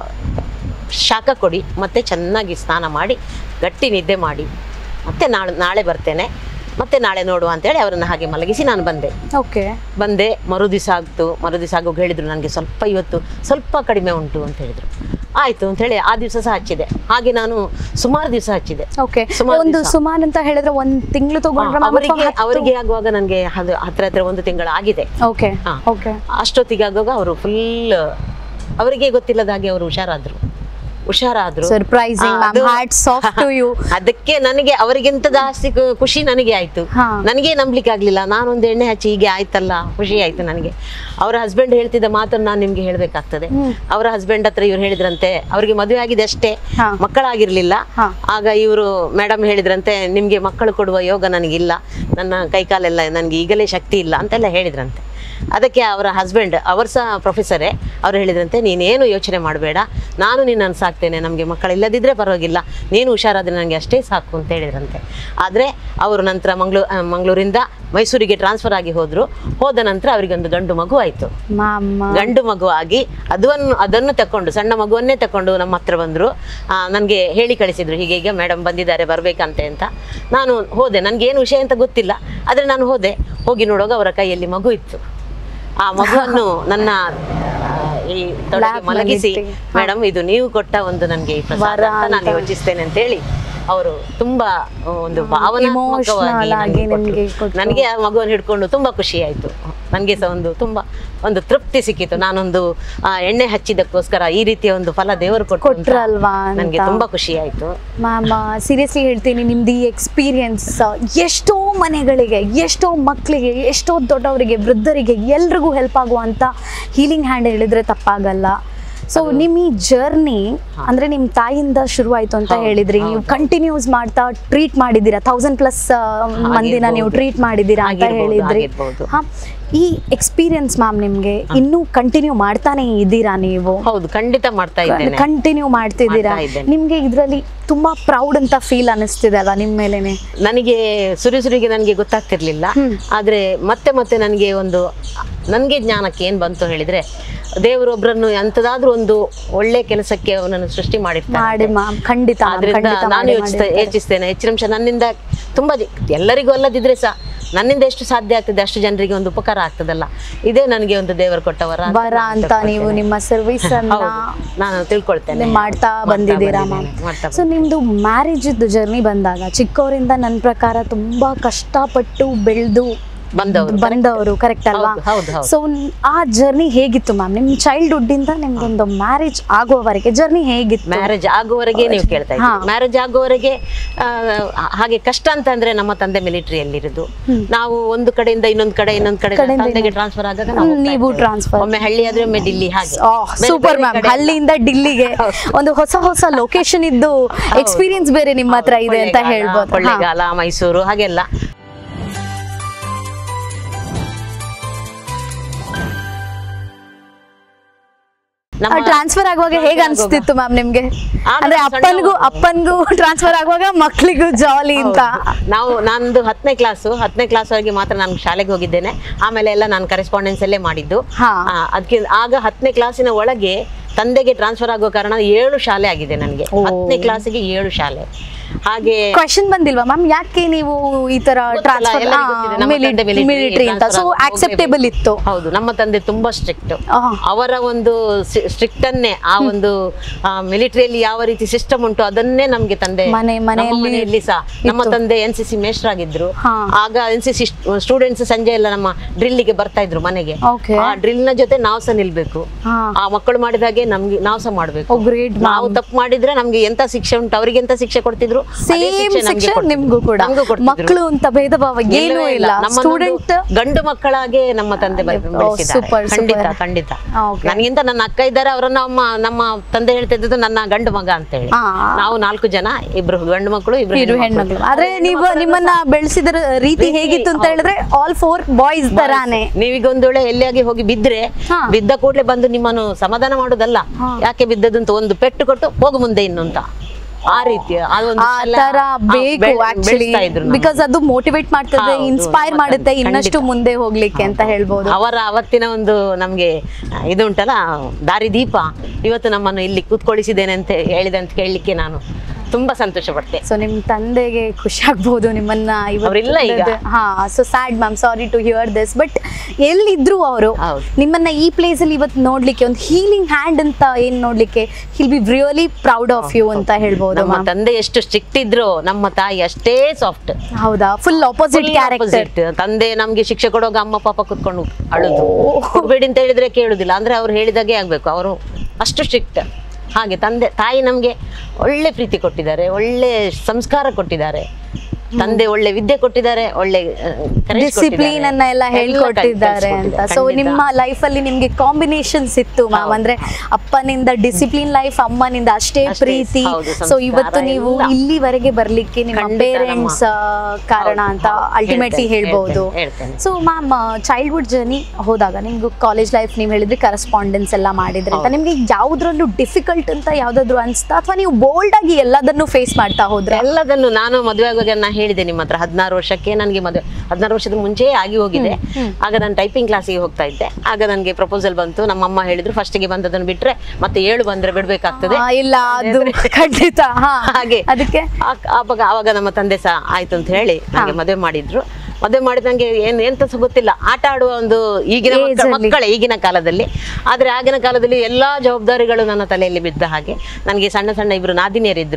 ಶಾಖ ಕೊಡಿ ಮತ್ತು ಚೆನ್ನಾಗಿ ಸ್ನಾನ ಮಾಡಿ ಗಟ್ಟಿ ನಿದ್ದೆ ಮಾಡಿ ಮತ್ತೆ ನಾಳೆ ನಾಳೆ ಬರ್ತೇನೆ ಮತ್ತೆ ನಾಳೆ ನೋಡುವ ಅಂತೇಳಿ ಅವರನ್ನು ಹಾಗೆ ಮಲಗಿಸಿ ನಾನು ಬಂದೆ ಓಕೆ ಬಂದೆ ಮರು ದಿವಸ ಆಗ್ತು ಮರು ದಿವಸ ಆಗೋಗಿ ಹೇಳಿದ್ರು ನನಗೆ ಸ್ವಲ್ಪ ಇವತ್ತು ಸ್ವಲ್ಪ ಕಡಿಮೆ ಉಂಟು ಅಂತ ಹೇಳಿದ್ರು ಆಯ್ತು ಅಂತ ಹೇಳಿ ಆ ದಿವಸ ಸಹ ಹಚ್ಚಿದೆ ಹಾಗೆ ನಾನು ಸುಮಾರು ದಿವಸ ಹಚ್ಚಿದೆ ಓಕೆ ಸುಮಾರು ಒಂದು ದಿವ್ಸ. ಸುಮಾನ್ ಅಂತ ಹೇಳಿದ್ರೆ ಒಂದ್ ತಿಂಗಳು ತಗೊಂಡ್ರೆ ma'am ಅವರಿಗೆ ಅಥವಾ ಹತ್ತು- ಅವರಿಗೆ ಆಗುವಾಗ ನನಗೆ ಅದು ಹತ್ರ ಹತ್ರ ಒಂದು ತಿಂಗಳು ಆಗಿದೆ ಓಕೆ ಹಾ. ಓಕೆ ಅಷ್ಟೊತ್ತಿಗೆ ಆಗುವಾಗ ಅವರು ಫುಲ್ ಅವರಿಗೆ ಗೊತ್ತಿಲ್ಲದ ಹಾಗೆ ಅವರು ಹುಷಾರಾದ್ರು ಹುಷಾರಾದ್ರು Surprising, ಆ, ma'am. ಅದು- Hats off to you. ಅದಕ್ಕೆ ನನಗೆ ಅವರಿಗಿಂತ ಜಾಸ್ತಿ ಖು- ಖುಷಿ ನನಗೆ ಆಯ್ತು ಹಾ. ನನಗೆ ನಂಬಲಿಕ್ಕೆ ಆಗ್ಲಿಲ್ಲ ನಾನೊಂದು ಎಣ್ಣೆ ಹಚ್ಚಿ ಹೀಗೆ ಆಯ್ತಲ್ಲ ಖುಷಿ ಆಯ್ತು ನನಗೆ ಅವರ ಹಸ್ಬೆಂಡ್ ಹೇಳ್ತಿದ್ದ ಮಾತನ್ನು ನಾನು ನಿಮ್ಗೆ ಹೇಳ್ಬೇಕಾಗ್ತದೆ ಅವರ ಹಸ್ಬೆಂಡ್ ಹತ್ರ ಇವ್ರು ಹೇಳಿದ್ರಂತೆ ಅವ್ರಿಗೆ ಮದುವೆ ಆಗಿದೆ ಅಷ್ಟೇ ಹಾ. ಮಕ್ಕಳಾಗಿರ್ಲಿಲ್ಲ ಹಾ. ಆಗ ಇವರು ಮೇಡಮ್ ಹೇಳಿದ್ರಂತೆ ನಿಮ್ಗೆ ಮಕ್ಕಳು ಕೊಡುವ ಯೋಗ ನನಗಿಲ್ಲ ನನ್ನ ಕೈಕಾಲೆಲ್ಲ ನನಗೆ ಈಗಲೇ ಶಕ್ತಿ ಇಲ್ಲ ಅಂತೆಲ್ಲ ಹೇಳಿದ್ರಂತೆ ಅದಕ್ಕೆ ಅವರ ಹಸ್ಬೆಂಡ್ ಅವರು ಸಹ ಪ್ರೊಫೆಸರೇ ಅವ್ರು ಹೇಳಿದ್ರಂತೆ ನೀನೇನು ಯೋಚನೆ ಮಾಡಬೇಡ ನಾನು ನಿನ್ನನ್ನು ಸಾಕ್ತೇನೆ ನಮಗೆ ಮಕ್ಕಳಿಲ್ಲದಿದ್ದರೆ ಪರವಾಗಿಲ್ಲ ನೀನು ಹುಷಾರಾದ್ರೆ ನನಗೆ ಅಷ್ಟೇ ಸಾಕು ಅಂತ ಹೇಳಿದ್ರಂತೆ ಆದರೆ ಅವರು ನಂತರ ಮಂಗ್ಳೂ ಆ, ಮಂಗಳೂರಿಂದ ಮೈಸೂರಿಗೆ ಟ್ರಾನ್ಸ್ಫರ್ ಆಗಿ ಹೋದರು ಹೋದ ನಂತರ ಅವರಿಗೊಂದು ಗಂಡು ಮಗು ಆಯಿತು ಮ್ಯಾಮ್ ಗಂಡು ಮಗು ಆಗಿ ಅದನ್ನು ಅದನ್ನು ತಕೊಂಡು ಸಣ್ಣ ಮಗುವನ್ನೇ ತಕೊಂಡು ನಮ್ಮ ಹತ್ರ ಬಂದರು ನನಗೆ ಹೇಳಿ ಕಳಿಸಿದ್ರು ಹೀಗೆ ಈಗ ಮೇಡಮ್ ಬಂದಿದ್ದಾರೆ ಬರಬೇಕಂತೆ ಅಂತ ನಾನು ಹೋದೆ ನನಗೆ ಏನು ವಿಷಯ ಅಂತ ಗೊತ್ತಿಲ್ಲ ಆದರೆ ನಾನು ಹೋದೆ ಹೋಗಿ ನೋಡುವಾಗ ಅವರ ಕೈಯಲ್ಲಿ ಮಗು ಇತ್ತು ಆ ಮಗುವನ್ನು ನನ್ನ ಆ, ಈ ತೊಡೆಗೆ Lap ಮಲಗಿಸಿ ನಲ್ಲಿ ಇಟ್ಟು. ಮೇಡಮ್ ಇದು ನೀವು ಕೊಟ್ಟ ಒಂದು ನನಗೆ ಈ ಪ್ರಸಾದ ವರ ಅಂತ ನಾನು ಅಂತ. ಯೋಚಿಸ್ತೇನೆ ಅಂತೇಳಿ ಅವರು ತುಂಬಾ ಒಂದು Emotional ಆಗಿ ನಿಮ್ಗೆ ಭಾವನಾತ್ಮಕವಾಗಿ ಕೊಟ್ರು. ನನಗೆ ಆ ಮಗುವನ್ನು ಹಿಡ್ಕೊಂಡು ತುಂಬಾ ಖುಷಿ ಆಯ್ತು ನನಗೆ ಸಹ ಒಂದು ತುಂಬಾ ಒಂದು ತೃಪ್ತಿ ಸಿಕ್ಕಿತು ನಾನೊಂದು ಆ, ಎಣ್ಣೆ ಹಚ್ಚಿದ್ದಕ್ಕೋಸ್ಕರ ಈ ರೀತಿಯ ಒಂದು ಫಲ ದೇವರು ಕೊಟ್ಟರು ಅಂತ ಕೊಟ್ರಲ್ವಾ ಅಂತ. ನನಗೆ ತುಂಬಾ ಖುಷಿ ಆಯ್ತು ಮ್ಯಾಮ್ ಸೀರಿಯಸ್ಲಿ ಹೇಳ್ತೀನಿ ನಿಮ್ದು ಈ ಎಕ್ಸ್ಪೀರಿಯನ್ಸ್ ಎಷ್ಟೋ ಮನೆಗಳಿಗೆ ಎಷ್ಟೋ ಮಕ್ಕಳಿಗೆ ಎಷ್ಟೋ ದೊಡ್ಡವರಿಗೆ ವೃದ್ಧರಿಗೆ ಎಲ್ರಿಗೂ ಹೆಲ್ಪ್ ಆಗುವಂಥ ಹೀಲಿಂಗ್ ಹ್ಯಾಂಡ್ ಹೇಳಿದ್ರೆ ತಪ್ಪಾಗಲ್ಲ ಸೊ ನಿಮ್ಮ ಈ ಜರ್ನಿ ಅಂದ್ರೆ ನಿಮ್ಮ ತಾಯಿಯಿಂದ ಶುರುವಾಯ್ತು ಅಂತ ಹೌದು, ಹೇಳಿದ್ರಿ ನೀವು ಹೌದು. ಕಂಟಿನ್ಯೂಸ್ ಮಾಡ್ತಾ ಟ್ರೀಟ್ ಮಾಡಿದ್ದೀರಾ ತೌಸಂಡ್ ಪ್ಲಸ್ ಮಂದಿನ ನೀವು ಆಗಿರ್ಬೋದು. ಟ್ರೀಟ್ ಮಾಡಿದ್ದೀರಾ ಅಂತ ಆಗಿರ್ಬೋದು, ಹೇಳಿದ್ರಿ ಆಗಿರ್ಬೋದು. ಹಾ ಈ ಎಕ್ಸ್ಪೀರಿಯನ್ಸ್ ಮ್ಯಾಮ್ ನಿಮ್ಗೆ ಇನ್ನೂ ಕಂಟಿನ್ಯೂ ಮಾಡ್ತಾನೆ ಇದ್ದೀರಾ ನೀವು ಹೌದು ಖಂಡಿತ ಮಾಡ್ತಾ ಇದ್ದೇನೆ ಕಂಟಿನ್ಯೂ ಮಾಡ್ತಿದ್ದೀರಾ ಮಾಡ್ತಾ ಇದ್ದೇನೆ. ನಿಮ್ಗೆ ಇದರಲ್ಲಿ ತುಂಬಾ ಪ್ರೌಡ್ ಅಂತ ಫೀಲ್ ಅನಿಸ್ತಿದೆ ಅಲ್ಲ ನಿಮ್ಮ ಮೇಲೇನೆ ನನಗೆ ಸುರಿ ಸುರಿಗೆ ನನಗೆ ಗೊತ್ತಾಗ್ತಿರ್ಲಿಲ್ಲ ಆದ್ರೆ ಮತ್ತೆ ಮತ್ತೆ ನನಗೆ ಒಂದು ನನಗೆ ಜ್ಞಾನಕ್ಕೆ ಏನ್ ಬಂತು ಹೇಳಿದ್ರೆ ದೇವರೊಬ್ಬರನ್ನು ಎಂತದಾದ್ರೂ ಒಂದು ಒಳ್ಳೆ ಕೆಲಸಕ್ಕೆ ಅವನನ್ನು ಸೃಷ್ಟಿ ಮಾಡಿರ್ತಾರೆ ಮಾಡಿ ಮ್ಯಾಮ್ ಖಂಡಿತ ma'am, ಆದ್ರಿಂದ ಖಂಡಿತ ನಾನು ಮಾಡಿ ಯೋಚಿಸ್ತಾ ಮಾಡಿರ್ತಾರೆ. ಯೋಚಿಸ್ತೇನೆ ಹೆಚ್ಚಿನ ಅಂಶ ನನ್ನಿಂದ ತುಂಬಾ ಜ- ಎಲ್ಲರಿಗೂ ಅಲ್ಲದಿದ್ರೆ ಸಹ ನನ್ನಿಂದ ಎಷ್ಟು ಸಾಧ್ಯ ಆಗ್ತದೆ ಅಷ್ಟು ಜನರಿಗೆ ಒಂದು ಉಪಕಾರ ಆಗ್ತದಲ್ಲ ಇದೇ ನನಗೆ ಒಂದು ದೇವರು ಕೊಟ್ಟ ವರ ಅಂತ ವರ ನಾನು ಅಂತ ನೀವು ತಿಳ್ಕೊಳ್ತೇನೆ. ನಿಮ್ಮ ಸರ್ವಿಸ್ ಅನ್ನ ಹೌದು, ನಾನು ತಿಳ್ಕೊಳ್ತೇನೆ ನೀವು ಮಾಡ್ತಾ ಬಂದಿದ್ದೀರಾ ಮ್ಯಾಮ್ ಬಂದಿದ್ದೇನೆ, ಮಾಡ್ತಾ ಸೊ ನಿಮ್ದು ಮ್ಯಾರೇಜ್ ಜರ್ನಿ ಬಂದಾಗ ಚಿಕ್ಕವರಿಂದ ನನ್ನ ಪ್ರಕಾರ ತುಂಬಾ ಕಷ್ಟಪಟ್ಟು ಬೆಳೆದು ಬಂದವರು ಬಂದವರು ಕರೆಕ್ಟ್ ಅಲ್ವಾ ಹೌದು, ಹೌದು, ಹೌದು. ಸೊ ಆ ಜರ್ನಿ ಹೇಗಿತ್ತು ಮ್ಯಾಮ್ ನಿಮ್ ಚೈಲ್ಡ್ಹುಡ್ ಇಂದ ನಿಮ್ದೊಂದು ಮ್ಯಾರೇಜ್ ಆಗುವವರೆಗೆ ಜರ್ನಿ ಹೇಗಿತ್ತು ಮ್ಯಾರೇಜ್ ಆಗುವವರೆಗೆ ನೀವು ಕೇಳ್ತಾ ಹಾ. ಇದ್ದೀರಿ ಮ್ಯಾರೇಜ್ ಆಗುವವರೆಗೆ ಆ, ಹಾಗೆ ಕಷ್ಟ ಅಂತ ಅಂದ್ರೆ ನಮ್ಮ ತಂದೆ ಮಿಲಿಟರಿಯಲ್ಲಿರೋದು ನಾವು ಒಂದು ಕಡೆಯಿಂದ ಇನ್ನೊಂದು ಕಡೆ ಇನ್ನೊಂದು ಕಡೆ ಕಡೆಯಿಂದ ತಂದೆಗೆ ಟ್ರಾನ್ಸ್ಫರ್ ಆದಾಗ ನಾವು ಹೋಗ್ತಾ ನೀವು ಇದ್ದೇವೆ. transfer. ಒಮ್ಮೆ ಹಳ್ಳಿ ಆದ್ರೆ ಒಮ್ಮೆ ಡಿಲ್ಲಿ ಹಾಗೆ ಬೇರೆ ಸೂಪರ್ ಬೇರೆ ಮ್ಯಾಮ್ ಕಡೆ ಹಳ್ಳಿಯಿಂದ ಡಿಲ್ಲಿಗೆ ಒಂದು ಹೊಸ ಹೊಸ ಲೊಕೇಶನ್ ಇದ್ದು ಎಕ್ಸ್ಪೀರಿಯನ್ಸ್ ಬೇರೆ ನಿಮ್ಮ ಹತ್ರ ಇದೆ ಅಂತ ಕೊಳ್ಳೇಗಾಲ, ಹೇಳ್ಬೋದು ಹಾ. ಕೊಳ್ಳೇಗಾಲ ಮೈಸೂರು ಹಾಗೆಲ್ಲ ನಮ್ಮ ಟ್ರಾನ್ಸ್ಫರ್ ಆಗುವಾಗ ಹೇಗೆ transfer ಆಗುವಾಗ- ಅನಿಸ್ತಿತ್ತು ಮ್ಯಾಮ್ ನಿಮ್ಗೆ ಆಗ ಅಂದ್ರೆ ನಾವು ಅಪ್ಪನಿಗೂ ಸಣ್ಣವರು. ಅಪ್ಪನಿಗೂ ಟ್ರಾನ್ಸ್ಫರ್ ಆಗುವಾಗ ಮಕ್ಳಿಗೂ ಜಾಲಿ ಅಂತ ಹೌದು. ನಾವು ನಂದು ಹತ್ತನೇ ಕ್ಲಾಸು ಹತ್ತನೇ ಕ್ಲಾಸ್ ವರೆಗೆ ಮಾತ್ರ ನಾನು ಶಾಲೆಗೆ ಹೋಗಿದ್ದೇನೆ ಆಮೇಲೆ ಎಲ್ಲ ನಾನು ಕರೆಸ್ಪಾಂಡೆನ್ಸ್ ಅಲ್ಲೇ ಮಾಡಿದ್ದು ಹಾ. ಅದಕ್ಕೆ ಆಗ ಹತ್ತನೇ ಕ್ಲಾಸಿನ ಒಳಗೆ ತಂದೆಗೆ ಟ್ರಾನ್ಸ್ಫರ್ ಆಗೋ ಕಾರಣ ಏಳು ಶಾಲೆ ಆಗಿದೆ ನನಗೆ ಓ. ಹತ್ತನೇ ಕ್ಲಾಸಿಗೆ ಏಳು ಶಾಲೆ ಹಾಗೆ ಕ್ವಶನ್ ಬಂದಿಲ್ವಾ ಮ್ಯಾಮ್ ಯಾಕೆ ನೀವು ಈ ತರ ಗೊತ್ತಲ್ಲ, ಟ್ರಾನ್ಸ್ಫರ್ ಎಲ್ಲರಿಗೂ ಗೊತ್ತಿದೆ, ನಮ್ಮ ತಂದೆ military ಮಿಲಿಟರಿ ಅಂತ transfer ಸೊ ಆಗಿ ಆಕ್ಸೆಪ್ಟೇಬಲ್ ಇತ್ತು ಹೌದು ನಮ್ಮ ತಂದೆ ತುಂಬಾ ಸ್ಟ್ರಿಕ್ಟ್ ಆ. ಅವರ ಒಂದು ಸ್ಟ್ರಿಕ್ಟ್ ಅನ್ನೇ ಆ ಒಂದು ಮಿಲಿಟರಿಯಲ್ಲಿ ಯಾವ ರೀತಿ ಸಿಸ್ಟಮ್ ಉಂಟು ಅದನ್ನೇ ನಮ್ಗೆ ತಂದೆ ಮನೆ- ನಮ್ಮ ಮನೆಯಲ್ಲಿ ಮನೆಯಲ್ಲಿ ಸಹ ನಮ್ಮ ಇತ್ತು. ತಂದೆ ಎನ್ ಸಿ ಸಿ ಮೇಷ್ಟ್ರಾಗಿದ್ರು ಹಾ. ಆಗ ಎನ್ ಸಿ ಸಿ ಸ್ಟೂಡೆಂಟ್ಸ್ ಸಂಜೆ ಎಲ್ಲ ನಮ್ಮ ಡ್ರಿಲ್ಗೆ ಬರ್ತಾ ಇದ್ರು ಮನೆಗೆ Okay. ಆ ಡ್ರಿಲ್ ನ ಜೊತೆ ನಾವು ಸಹ ನಿಲ್ಬೇಕು ಹಾ. ಆ ಮಕ್ಕಳು ಮಾಡಿದಾಗೆ ನಮ್ಗೆ ನಾವು ಸಹ ಮಾಡ್ಬೇಕು ಓ, great, ma'am. ನಾವು ತಪ್ಪು ಮಾಡಿದ್ರೆ ನಮ್ಗೆ ಎಂತ ಶಿಕ್ಷೆ ಉಂಟು ಅವರಿಗೆ ಎಂತ ಶಿಕ್ಷೆ ಕೊಡ್ತಿದ್ರು ಅದೇ ಸೇಮ್ ಶಿಕ್ಷೆ ನಮ್ಗೆ ಶಿಕ್ಷೆ ಕೊಡ್ತಿದ್ರು. ನಿಮ್ಗೂ ಕೂಡ ನಮ್ಗೂ ಕೊಡ್ತಿದ್ರು. ಮಕ್ಕಳು ಅಂತ ಭೇದ ಭಾವ ಏನೂ ಇಲ್ಲವೇ ಇಲ್ಲ ನಮ್ಮನ್ನೊಂದು ಸ್ಟೂಡೆಂಟ್ ಗಂಡು ಮಕ್ಕಳಾಗೆ ನಮ್ಮ ತಂದೆ ಬೆ- ಓ, ಬೆಳೆಸಿದ್ದಾರೆ. super, super. ಖಂಡಿತ ಖಂಡಿತ ಆ, okay. ನನಗಿಂತ ನನ್ನ ಅಕ್ಕ ಇದ್ದಾರೆ ಅವರನ್ನ ಅಮ್ಮ ನಮ್ಮ ತಂದೆ ಹೇಳ್ತಿದ್ದು ನನ್ನ ಗಂಡು ಮಗ ಅಂತ ಹೇಳಿ ಆ. ನಾವು ನಾಲ್ಕು ಜನ ಇಬ್ರು ಗಂಡು ಮಕ್ಕಳು ಇಬ್ರು ಇರು ಹೆಣ್ಮಕ್ಳು. ಹೆಣ್ಮಕ್ಳು ಆದ್ರೆ ಹೆಣ್ಣು ನೀವು ಮಕ್ಕಳನ್ನ ನಿಮ್ಮನ್ನ ಬೆಳೆಸಿದ ರೀತಿ ರೀತಿ, ಹೇಗಿತ್ತು ಅಂತ ಹೌದು. ಹೇಳಿದ್ರೆ ಆಲ್ ಫೋರ್ ಬಾಯ್ಸ್ ತರಾನೇ ನೀವೀಗ ಒಂದು ವೇಳೆ ಎಲ್ಲಿಯಾಗಿ ಹೋಗಿ ಬಿದ್ರೆ ಹಾ. ಬಿದ್ದ ಕೂಡಲೇ ಬಂದು ನಿಮ್ಮನ್ನು ಸಮಾಧಾನ ಮಾಡುದಲ್ಲ ಹಾ. ಯಾಕೆ ಬಿದ್ದದ್ದು ಅಂತ ಒಂದು ಪೆಟ್ಟು ಕೊಟ್ಟು ಹೋಗು ಮುಂದೆ ಇನ್ನು ಅಂತ ಆ ರೀತಿಯ ಅದೊಂದು ಆ ಸಲ- ತರ ಆ, ಬೇಕು ಬೆಳ್- ಆಕ್ಚುಲಿ ಬೆಳೆಸ್ತಾ ಇದ್ರು ನಮ್ಮನ್ನ. ಬಿಕಾಸ್ ಅದು ಮೋಟಿವೇಟ್ ಮಾಡ್ತದೆ ಹೌದು, ಇನ್ಸ್ಪೈರ್ ನಮ್ಮ ಮಾಡುತ್ತೆ ತಂದೆ, ಇನ್ನಷ್ಟು ಖಂಡಿತ. ಮುಂದೆ ಹೋಗ್ಲಿಕ್ಕೆ ಅಂತ ಹೇಳ್ಬೋದು ಅವರ ಅವತ್ತಿನ ಒಂದು ನಮ್ಗೆ ಇದು ಉಂಟಲ್ಲ ದಾರಿದೀಪ ಇವತ್ತು ನಮ್ಮನ್ನು ಇಲ್ಲಿ ಕೂತ್ಕೊಳಿಸಿದ್ದೇನೆ ಅಂತ ಹೇಳಿದೆ ಅಂತ ಕೇಳಲಿಕ್ಕೆ ನಾನು ತುಂಬಾ ಸಂತೋಷ ಪಡ್ತೆ ಸೊ ನಿಮ್ ತಂದೆಗೆ ಖುಷಿ ಆಗ್ಬೋದು ನಿಮ್ಮನ್ನ ಇವತ್ತು ಅವ್ರಿಲ್ಲ ಈಗ. ಹಾ so sad ma'am sorry to hear this but ಎಲ್ಲಿದ್ರು ಅವರು ಹೌದು. ನಿಮ್ಮನ್ನ ಈ ಪ್ಲೇಸ್ ಅಲ್ಲಿ ಇವತ್ತು ನೋಡ್ಲಿಕ್ಕೆ ಒಂದು ಹೀಲಿಂಗ್ ಹ್ಯಾಂಡ್ ಅಂತ ಏನ್ ನೋಡ್ಲಿಕ್ಕೆ he'll be really proud of you ಅಂತ ಹೇಳ್ಬೋದು ನಮ್ಮ ಮ್ಯಾಮ್ ತಂದೆ ಎಷ್ಟು ಸ್ಟ್ರಿಕ್ಟ್ ಇದ್ರು ನಮ್ಮ ತಾಯಿ ಅಷ್ಟೇ ಸಾಫ್ಟ್ ಹೌದಾ ಫುಲ್ ಆಪೋಸಿಟ್ ಕ್ಯಾರೆಕ್ಟರ್ ತಂದೆ ನಮ್ಗೆ ಶಿಕ್ಷೆ ಕೊಡುವಾಗ ಅಮ್ಮ ಪಾಪ ಕುತ್ಕೊಂಡು ಅಳುದು ಕೊಡ್ಬೇಡಿ ಅಂತ ಹೇಳಿದ್ರೆ ಕೇಳುದಿಲ್ಲ ಅಂದ್ರೆ ಅವ್ರು ಹೇಳಿದಾಗೆ ಆಗ್ಬೇಕು ಅವರು ಅಷ್ಟು ಸ್ಟ್ರಿಕ್ಟ್ ಹಾಗೆ ತಂದೆ ತಾಯಿ ನಮ್ಗೆ ಒಳ್ಳೆ ಪ್ರೀತಿ ಕೊಟ್ಟಿದ್ದಾರೆ ಒಳ್ಳೆ ಸಂಸ್ಕಾರ ಕೊಟ್ಟಿದ್ದಾರೆ ತಂದೆ ಒಳ್ಳೆ ವಿದ್ಯೆ ಕೊಟ್ಟಿದ್ದಾರೆ ಒಳ್ಳೆ ಆ, courage ಡಿಸಿಪ್ಲಿನ್ ಕೊಟ್ಟಿದ್ದಾರೆ. ಅನ್ನ ಎಲ್ಲ ಎಲ್ಲ ಹೇಳ್ಕೊಟ್ಟಿದ್ದಾರೆ ಅಂತ ಕಲ್ಸ್ಕೊಟ್ಟಿದ್ದಾರೆ, ಸೊ ಖಂಡಿತ. ನಿಮ್ಮ ಲೈಫ್ ಅಲ್ಲಿ ನಿಮ್ಗೆ ಕಾಂಬಿನೇಷನ್ಸ್ ಇತ್ತು ಮ್ಯಾಮ್ ಹೌದು. ಅಂದ್ರೆ ಅಪ್ಪನಿಂದ ಡಿಸಿಪ್ಲಿನ್ ಲೈಫ್ ಅಮ್ಮನಿಂದ ಅಷ್ಟೇ ಅಷ್ಟೇ, ಪ್ರೀತಿ ಹೌದು, ಸೊ ಸಂಸ್ಕಾರ ಇವತ್ತು ನೀವು ಎಲ್ಲ. ಇಲ್ಲಿವರೆಗೆ ಬರ್ಲಿಕ್ಕೆ ನಿಮ್ಮ ಖಂಡಿತ ಪೇರೆಂಟ್ಸ್ ಕಾರಣ ಹೌದು, ಅಂತ ಹೌದು. ಅಲ್ಟಿಮೇಟ್ಲಿ ಹೇಳ್ತೇನೆ, ಹೇಳ್ಬಹುದು ಹೇಳ್ತೇನೆ, ಹೇಳ್ತೇನೆ. ಸೊ ಮ್ಯಾಮ್ ಚೈಲ್ಡ್ಹುಡ್ ಜರ್ನಿ ಹೋದಾಗ ನಿಮ್ಗೆ ಕಾಲೇಜ್ ಲೈಫ್ ನೀವು ಹೇಳಿದ್ರಿ ಕರೆಸ್ಪಾಂಡೆನ್ಸ್ ಎಲ್ಲ ಮಾಡಿದ್ರಿ ಅಂತ ಹೌದು. ನಿಮ್ಗೆ ಯಾವ್ದ್ರಲ್ಲೂ ಡಿಫಿಕಲ್ಟ್ ಅಂತ ಯಾವ್ದಾದ್ರು ಅನ್ಸ್ತಾ ಅಥವಾ ನೀವು ಬೋಲ್ಡ್ ಆಗಿ ಎಲ್ಲದನ್ನು ಫೇಸ್ ಮಾಡ್ತಾ ಹೋದ್ರೆ ಎಲ್ಲದನ್ನು ನಾನು ಮದುವೆ ಆಗುವಾಗ ನಾನು ಹೇಳಿದೆ ನಿಮ್ಮ ಹತ್ರ ಹದಿನಾರು ವರ್ಷಕ್ಕೆ ನನಗೆ ಮದುವೆ ಹದಿನಾರು ವರ್ಷದ ಮುಂಚೆ ಆಗಿ ಹೋಗಿದೆ ಆಗ ನಾನು ಟೈಪಿಂಗ್ ಕ್ಲಾಸಿಗೆ ಹೋಗ್ತಾ ಇದ್ದೆ ಆಗ ನನಗೆ ಪ್ರಪೋಸಲ್ ಬಂತು ನಮ್ಮಮ್ಮ ಹೇಳಿದ್ರು ಫಸ್ಟಿಗೆ ಬಂದದನ್ನು ಬಿಟ್ರೆ ಮತ್ತೆ ಏಳು ಬಂದ್ರೆ ಬಿಡ್ಬೇಕಾಗ್ತದೆ ಆ, ಇಲ್ಲ ಅದು ಖಂಡಿತ ಹಾ ಹಾಗೆ ಅದಕ್ಕೆ ಆ- ಆವಾಗ ಆವಾಗ ನಮ್ಮ ತಂದೆ ಸಹ ಆಯ್ತು ಅಂತ ಹೇಳಿ ನನಗೆ ಮದುವೆ ಮಾಡಿದ್ರು ಮದುವೆ ಮಾಡಿದ ನಂಗೆ ಏನ್ ಎಂತ ಸಹ ಗೊತ್ತಿಲ್ಲ ಆಟ ಆಡುವ ಒಂದು ಈಗಿನ Age ಮಕ್ಕಳ- ಅಲ್ಲಿ. ಮಕ್ಕಳೇ ಈಗಿನ ಕಾಲದಲ್ಲಿ ಆದ್ರೆ ಆಗಿನ ಕಾಲದಲ್ಲಿ ಎಲ್ಲಾ ಜವಾಬ್ದಾರಿಗಳು ನನ್ನ ತಲೆಯಲ್ಲಿ ಬಿದ್ದ ಹಾಗೆ ನನಗೆ ಸಣ್ಣ ಸಣ್ಣ ಇಬ್ರು ನಾದಿನಿಯರಿದ್ರು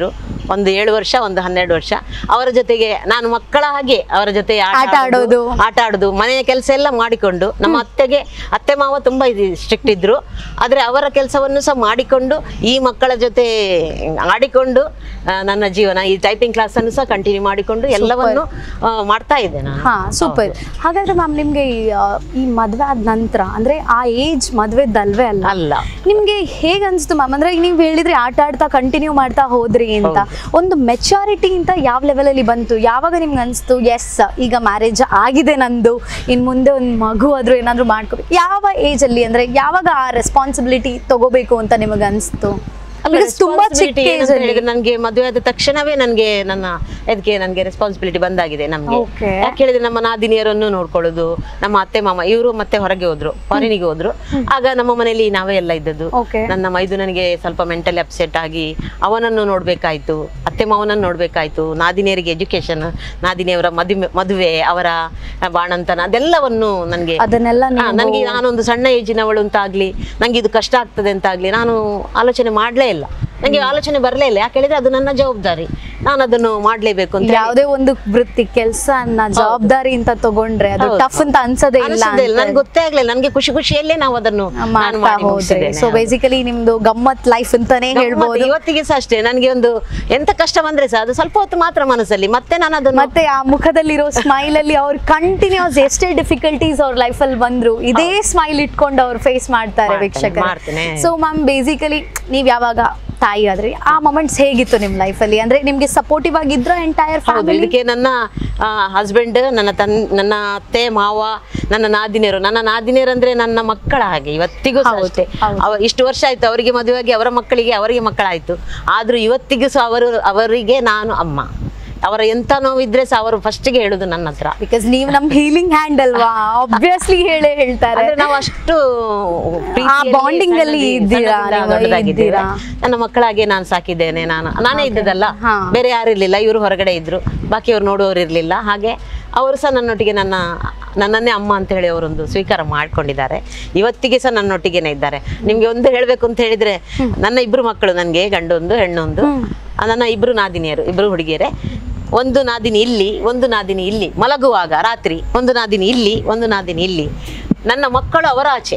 ಒಂದು ಏಳು ವರ್ಷ ಒಂದು ಹನ್ನೆರಡು ವರ್ಷ ಅವರ ಜೊತೆಗೆ ನಾನು ಮಕ್ಕಳ ಹಾಗೆ ಅವರ ಜೊತೆ ಆಟ ಆಡೋದು. ಆಟ ಆಡೋದು ಮನೆಯ ಕೆಲಸ ಎಲ್ಲ ಮಾಡಿಕೊಂಡು ನಮ್ಮ ಅತ್ತೆಗೆ ಅತ್ತೆ ಮಾವ ತುಂಬಾ ಸ್ಟ್ರಿಕ್ಟ್ ಇದ್ರು ಆದ್ರೆ ಅವರ ಕೆಲಸವನ್ನು ಸಹ ಮಾಡಿಕೊಂಡು ಈ ಮಕ್ಕಳ ಜೊತೆ ಆಡಿಕೊಂಡು ಆ, ನನ್ನ ಜೀವನ ಈ ಟೈಪಿಂಗ್ ಕ್ಲಾಸ್ ಅನ್ನು ಸಹ ಕಂಟಿನ್ಯೂ ಮಾಡಿಕೊಂಡು ಎಲ್ಲವನ್ನು ಆ, ಮಾಡ್ತಾ ಇದ್ದೆ ನಾನು ಹಾ ಸೂಪರ್ ಹಾಗಾದ್ರೆ ಮ್ಯಾಮ್ ನಿಮ್ಗೆ ಈ, ಆ, ಈ ಮದ್ವೆ ಆದ ನಂತರ ಅಂದ್ರೆ ಆ ಏಜ್ ಮದ್ವೆದಲ್ವೇ ಅಲ್ಲ ಅಲ್ಲ ನಿಮ್ಗೆ ಹೇಗ್ ಅನ್ಸ್ತು ಮ್ಯಾಮ್ ಅಂದ್ರೆ ಈಗ ನೀವು ಹೇಳಿದ್ರಿ ಆಟ ಆಡ್ತಾ ಕಂಟಿನ್ಯೂ ಮಾಡ್ತಾ ಹೋದ್ರಿ ಅಂತ ಒಂದು ಮೆಚಾರಿಟಿ ಅಂತ ಯಾವ ಲೆವೆಲ್ ಅಲ್ಲಿ ಬಂತು ಯಾವಾಗ ನಿಮ್ಗೆ ಅನ್ಸ್ತು ಎಸ್ ಈಗ ಮ್ಯಾರೇಜ್ ಆಗಿದೆ ನಂದು ಇನ್ ಮುಂದೆ ಒಂದು ಮಗು ಆದ್ರೂ ಏನಾದ್ರು ಮಾಡ್ಕೋಬೇಕು ಯಾವ ಏಜ್ ಅಲ್ಲಿ ಅಂದ್ರೆ ಯಾವಾಗ ಆ ರೆಸ್ಪಾನ್ಸಿಬಿಲಿಟಿ ತಗೋಬೇಕು ಅಂತ ನಿಮಗೆ ಅನ್ಸ್ತು Because ತುಂಬಾ ಚಿಕ್ಕ ಏಜ್ ಅಲ್ಲಿ ನನಗೆ ಮದುವೆ ಆದ ತಕ್ಷಣವೇ ನನಗೆ ನನ್ನ ಇದಕ್ಕೆ ನನಗೆ ರೆಸ್ಪಾನ್ಸಿಬಿಲಿಟಿ ಬಂದಾಗಿದೆ ನಮ್ಗೆ Okay. ಯಾಕೆ ಹೇಳಿದ್ರೆ ನಮ್ಮ ನಾದಿನಿಯರನ್ನು ನೋಡ್ಕೊಳ್ಳೋದು ನಮ್ಮ ಅತ್ತೆ ಮಾಮ ಇವರು ಮತ್ತೆ ಹೊರಗೆ ಹೋದ್ರು ಫಾರಿನಿಗೆ ಹೋದ್ರು ಆಗ ನಮ್ಮ ಮನೆಯಲ್ಲಿ ನಾವೇ ಎಲ್ಲ ಇದ್ದದ್ದು Okay. ನನ್ನ ಮೈದುನನಿಗೆ ಸ್ವಲ್ಪ ಮೆಂಟಲಿ ಅಪ್ಸೆಟ್ ಆಗಿ ಅವನನ್ನು ನೋಡ್ಬೇಕಾಯ್ತು ಅತ್ತೆ ಮಾವನನ್ನು ನೋಡ್ಬೇಕಾಯ್ತು ನಾದಿನಿಯರಿಗೆ ಎಜುಕೇಶನ್ ನಾದಿನಿಯವರ ಮದುವೆ ಮದುವೆ ಅವರ ಬಾಣಂತನ ಅದೆಲ್ಲವನ್ನು ನನಗೆ ಅದನ್ನೆಲ್ಲ ನೀವು ನನಗೆ ನಾನೊಂದು ಸಣ್ಣ ಏಜಿನವಳು ಅಂತಾಗ್ಲಿ ನಂಗೆ ಇದು ಕಷ್ಟ ಆಗ್ತದೆ ಅಂತಾಗ್ಲಿ ನಾನು ಆಲೋಚನೆ ಮಾಡ್ಲೇ ಇಲ್ಲ ನಂಗೆ ಆಲೋಚನೆ ಬರಲೇ ಇಲ್ಲ ಯಾಕೆ ಹೇಳಿದ್ರೆ ಅದು ನನ್ನ ಜವಾಬ್ದಾರಿ ನಾನು ಅದನ್ನು ಮಾಡ್ಲೇಬೇಕು ಅಂತ ಹೇಳಿ. ಯಾವುದೇ ಒಂದು ವೃತ್ತಿ ಕೆಲಸನ ಜವಾಬ್ದಾರಿ ಅಂತ ತಗೊಂಡ್ರೆ ಅದು ಹೌದು. ಟಫ್ ಅಂತ ಅನ್ಸದೇ ಇಲ್ಲ ಅನಿಸೋದೇ ಇಲ್ಲ ನನ್ಗೆ ಗೊತ್ತೇ ಆಗ್ಲಿಲ್ಲ ನನಗೆ ಖುಷಿ ಖುಷಿಯಲ್ಲೇ ನಾವು ಅದನ್ನು ನಾನು ಮಾಡ್ತಾ ಮಾಡಿ ಹೋದ್ರಿ ಮುಗಿಸಿದ್ದೇನೆ. ಸೊ ಬೇಸಿಕಲಿ ನಿಮ್ದು ಗಮ್ಮತ್ ಲೈಫ್ ಅಂತಾನೆ ಗಮ್ಮತ್ತು ಹೇಳ್ಬೋದು ಇವತ್ತಿಗೆ ಸಹ ಅಷ್ಟೇ ನನಗೆ ಒಂದು ಎಂತ ಕಷ್ಟ ಬಂದ್ರೆ ಸಹ ಅದು ಸ್ವಲ್ಪ ಹೊತ್ತು ಮಾತ್ರ ಮನಸ್ಸಲ್ಲಿ ಮತ್ತೆ ನಾನು ಅದನ್ನು ಮತ್ತೆ ಆ ಮುಖದಲ್ಲಿರೋ ಸ್ಮೈಲ್ ಅಲ್ಲಿ ಅವ್ರು ಕಂಟಿನ್ಯೂಸ್ ಎಷ್ಟೇ ಡಿಫಿಕಲ್ಟೀಸ್ ಅವ್ರ ಲೈಫ್ ಅಲ್ಲಿ ಬಂದ್ರು ಇದೇ ಸ್ಮೈಲ್ ಇಟ್ಕೊಂಡು ಅವ್ರು ಫೇಸ್ ಮಾಡ್ತಾರೆ ಮಾಡ್ತೇನೆ, ವೀಕ್ಷಕರು ಮಾಡ್ತೇನೆ. ಸೊ ಮ್ಯಾಮ್ ಬೇಸಿಕಲಿ ನೀವ್ ಯಾವಾಗ ತಾಯಿ ಆದ್ರಿ ಆ ಮೊಮೆಂಟ್ಸ್ ಹೇಗಿತ್ತು ನಿಮ್ ಲೈಫ್ ಅಲ್ಲಿ ಅಂದ್ರೆ ನಿಮ್ಗೆ ಸಪೋರ್ಟಿವ್ ಆಗಿದ್ರ ಎಂಟೈರ್ ಹೌದು ಫ್ಯಾಮಿಲಿ ಇದಕ್ಕೆ ನನ್ನ ಹಸ್ಬೆಂಡ್ ನನ್ನ ತನ್ ನನ್ನ ಅತ್ತೆ ಮಾವ ನನ್ನ ನಾದಿನಿಯರು ನನ್ನ ನಾದಿನಿಯರು ಅಂದ್ರೆ ನನ್ನ ಮಕ್ಕಳ ಹಾಗೆ ಇವತ್ತಿಗೂ ಸಹ ಹೌದು, ಅಷ್ಟೇ ಹೌದು. ಅವ ಇಷ್ಟು ವರ್ಷ ಆಯ್ತು ಅವರಿಗೆ ಮದುವೆಯಾಗಿ ಅವರ ಮಕ್ಕಳಿಗೆ ಅವರಿಗೆ ಮಕ್ಕಳಾಯ್ತು ಆದ್ರೂ ಇವತ್ತಿಗೂ ಸಹ ಅವರು ಅವರಿಗೆ ನಾನು ಅಮ್ಮ ಅವರ ಎಂತ ನೋವಿದ್ರೆ ಸಹ ಅವರು ಫಸ್ಟಿಗೆ ಹೇಳುದು ನನ್ನ ಹತ್ರ ಬಿಕಾಸ್ ನೀವ್ ನಮ್ ಹೀಲಿಂಗ್ ಹ್ಯಾಂಡ್ ಅಲ್ವಾ ಆಬ್ವಿಯಸ್ಲಿ ಹೇಳೇ ಹೇಳ್ತಾರೆ ಅಂದ್ರೆ ನಾವು ಅಷ್ಟು ಪ್ರೀತಿಯಲ್ಲಿ bonding ಅಲ್ಲಿ ಸಣ್ಣದಿ- ಇದ್ದೀರಾ, ಸಣ್ಣದಿಂದ ನೀವು ದೊಡ್ಡದಾಗಿದ್ದೇವೆ. ಇದ್ದೀರಾ. ನನ್ನ ಮಕ್ಕಳಾಗೆ ನಾನು ಸಾಕಿದ್ದೇನೆ ನಾನು ನಾನೇ ಇದ್ದದಲ್ಲ ಹಾ. ಬೇರೆ ಯಾರು ಇರ್ಲಿಲ್ಲ ಇವರು ಹೊರಗಡೆ ಇದ್ರು ಬಾಕಿಯವರು ನೋಡುವವರು ಇರ್ಲಿಲ್ಲ ಹಾಗೆ ಅವರು ಸಹ ನನ್ನೊಟ್ಟಿಗೆ ನನ್ನ ನನ್ನನ್ನೇ ಅಮ್ಮ ಅಂತ ಹೇಳಿ ಅವರೊಂದು ಸ್ವೀಕಾರ ಮಾಡ್ಕೊಂಡಿದ್ದಾರೆ ಇವತ್ತಿಗೆ ಸಹ ನನ್ನೊಟ್ಟಿಗೆನೇ ಇದ್ದಾರೆ ನಿಮ್ಗೆ ಒಂದು ಹೇಳ್ಬೇಕು ಅಂತ ಹೇಳಿದ್ರೆ ನನ್ನ ಇಬ್ರು ಮಕ್ಕಳು ನನಗೆ ಗಂಡೊಂದು ಹೆಣ್ಣೊಂದು ಆ, ನನ್ನ ಇಬ್ರು ನಾದಿನಿಯರು ಇಬ್ರು ಹುಡುಗಿಯರೇ ಒಂದು ನಾದಿನಿ ಇಲ್ಲಿ ಒಂದು ನಾದಿನಿ ಇಲ್ಲಿ ಮಲಗುವಾಗ ರಾತ್ರಿ ಒಂದು ನಾದಿನಿ ಇಲ್ಲಿ ಒಂದು ನಾದಿನಿ ಇಲ್ಲಿ ನನ್ನ ಮಕ್ಕಳು ಅವರ ಆಚೆ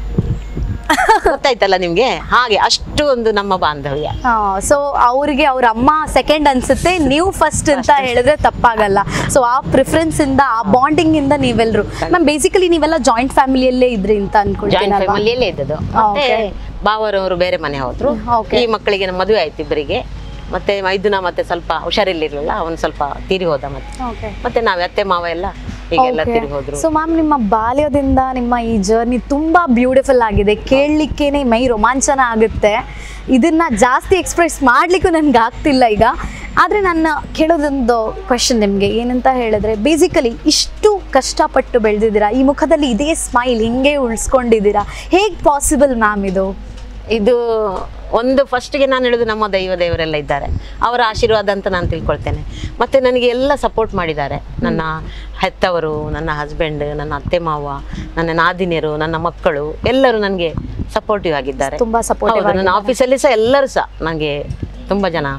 ಗೊತ್ತಾಯ್ತಲ್ಲ ನಿಮ್ಗೆ ಹಾಗೆ ಅಷ್ಟು ಒಂದು ನಮ್ಮ ಬಾಂಧವ್ಯ ಸೊ ಅವ್ರಿಗೆ ಅವ್ರ ಅಮ್ಮ ಸೆಕೆಂಡ್ ಅನ್ಸುತ್ತೆ ನೀವು ಫಸ್ಟ್ ಅಂತ ಹೇಳಿದ್ರೆ ತಪ್ಪಾಗಲ್ಲ ಸೊ ಆ ಪ್ರಿಫರೆನ್ಸ್ ಇಂದ ಆ ಬಾಂಡಿಂಗ್ ಇಂದ ನೀವೆಲ್ರು ಮ್ಯಾಮ್ ಬೇಸಿಕಲಿ ನೀವೆಲ್ಲ ಜಾಯಿಂಟ್ ಫ್ಯಾಮಿಲಿಯಲ್ಲೇ ಇದ್ರಿ ಅಂತ ಜಾಯಿಂಟ್ ಅನ್ಕೊಳ್ತೀನಿ ಅಲ್ವಾ? ಫ್ಯಾಮಿಲಿಯಲ್ಲೇ ಇದ್ದದ್ದು ಮತ್ತೆ Okay. ಬಾವರವರು ಬೇರೆ ಮನೆ ಹೋದ್ರು Okay. ಈ ಮಕ್ಕಳಿಗೆ ನಮ್ಮ ಮದುವೆ ಆಯ್ತು ಇಬ್ಬರಿಗೆ ಮತ್ತೆ ಮೈದುನ ಮತ್ತೆ ಸ್ವಲ್ಪ ಹುಷಾರಿರ್ಲಿರ್ಲಿಲ್ಲ ಅವನು ಸ್ವಲ್ಪ ತೀರಿ ಹೋದ ಮತ್ತೆ Okay. ಮತ್ತೆ ನಾವ್ ಅತ್ತೆ ಮಾವ ಎಲ್ಲ ಹೀಗೆಲ್ಲ ತೀರಿ ಹೋದ್ರು ಸೊ ಮ್ಯಾಮ್ ನಿಮ್ಮ ಬಾಲ್ಯದಿಂದ ನಿಮ್ಮ ಈ ಜರ್ನಿ ತುಂಬಾ ಬ್ಯೂಟಿಫುಲ್ ಆಗಿದೆ ಕೇಳಲಿಕ್ಕೇನೆ ಮೈ ರೋಮಾಂಚನ ಆಗುತ್ತೆ ಇದನ್ನ ಜಾಸ್ತಿ ಎಕ್ಸ್ಪ್ರೆಸ್ ಮಾಡ್ಲಿಕ್ಕೂ ನನ್ಗೆ ಆಗ್ತಿಲ್ಲ ಈಗ ಆದರೆ ನನ್ನ ಕೇಳೋದೊಂದು ಕ್ವೆಶನ್ ನಿಮಗೆ ಏನಂತ ಹೇಳಿದ್ರೆ ಬೇಸಿಕಲಿ ಇಷ್ಟು ಕಷ್ಟಪಟ್ಟು ಬೆಳೆದಿದ್ದೀರಾ ಈ ಮುಖದಲ್ಲಿ ಇದೇ ಸ್ಮೈಲ್ ಹಿಂಗೆ ಉಳಿಸ್ಕೊಂಡಿದ್ದೀರಾ ಹೇಗೆ ಪಾಸಿಬಲ್ ಮ್ಯಾಮ್ ಇದು ಇದು ಒಂದು ಫಸ್ಟ್ಗೆ ನಾನು ಹೇಳುದು ನಮ್ಮ ದೈವ ದೇವರೆಲ್ಲ ಇದ್ದಾರೆ ಅವರ ಆಶೀರ್ವಾದ ಅಂತ ನಾನು ತಿಳ್ಕೊಳ್ತೇನೆ ಮತ್ತೆ ನನಗೆ ಎಲ್ಲ ಸಪೋರ್ಟ್ ಮಾಡಿದ್ದಾರೆ ನನ್ನ ಹೆತ್ತವರು ನನ್ನ ಹಸ್ಬೆಂಡ್ ನನ್ನ ಅತ್ತೆ ಮಾವ ನನ್ನ ನಾದಿನಿಯರು ನನ್ನ ಮಕ್ಕಳು ಎಲ್ಲರೂ ನನಗೆ ಸಪೋರ್ಟಿವ್ ಆಗಿದ್ದಾರೆ ತುಂಬಾ supportive ಹೌದು, ನನ್ನ ಆಫೀಸಲ್ಲಿ ಸಹ ಎಲ್ಲರೂ ಸಹ ನನಗೆ ತುಂಬಾ ಜನ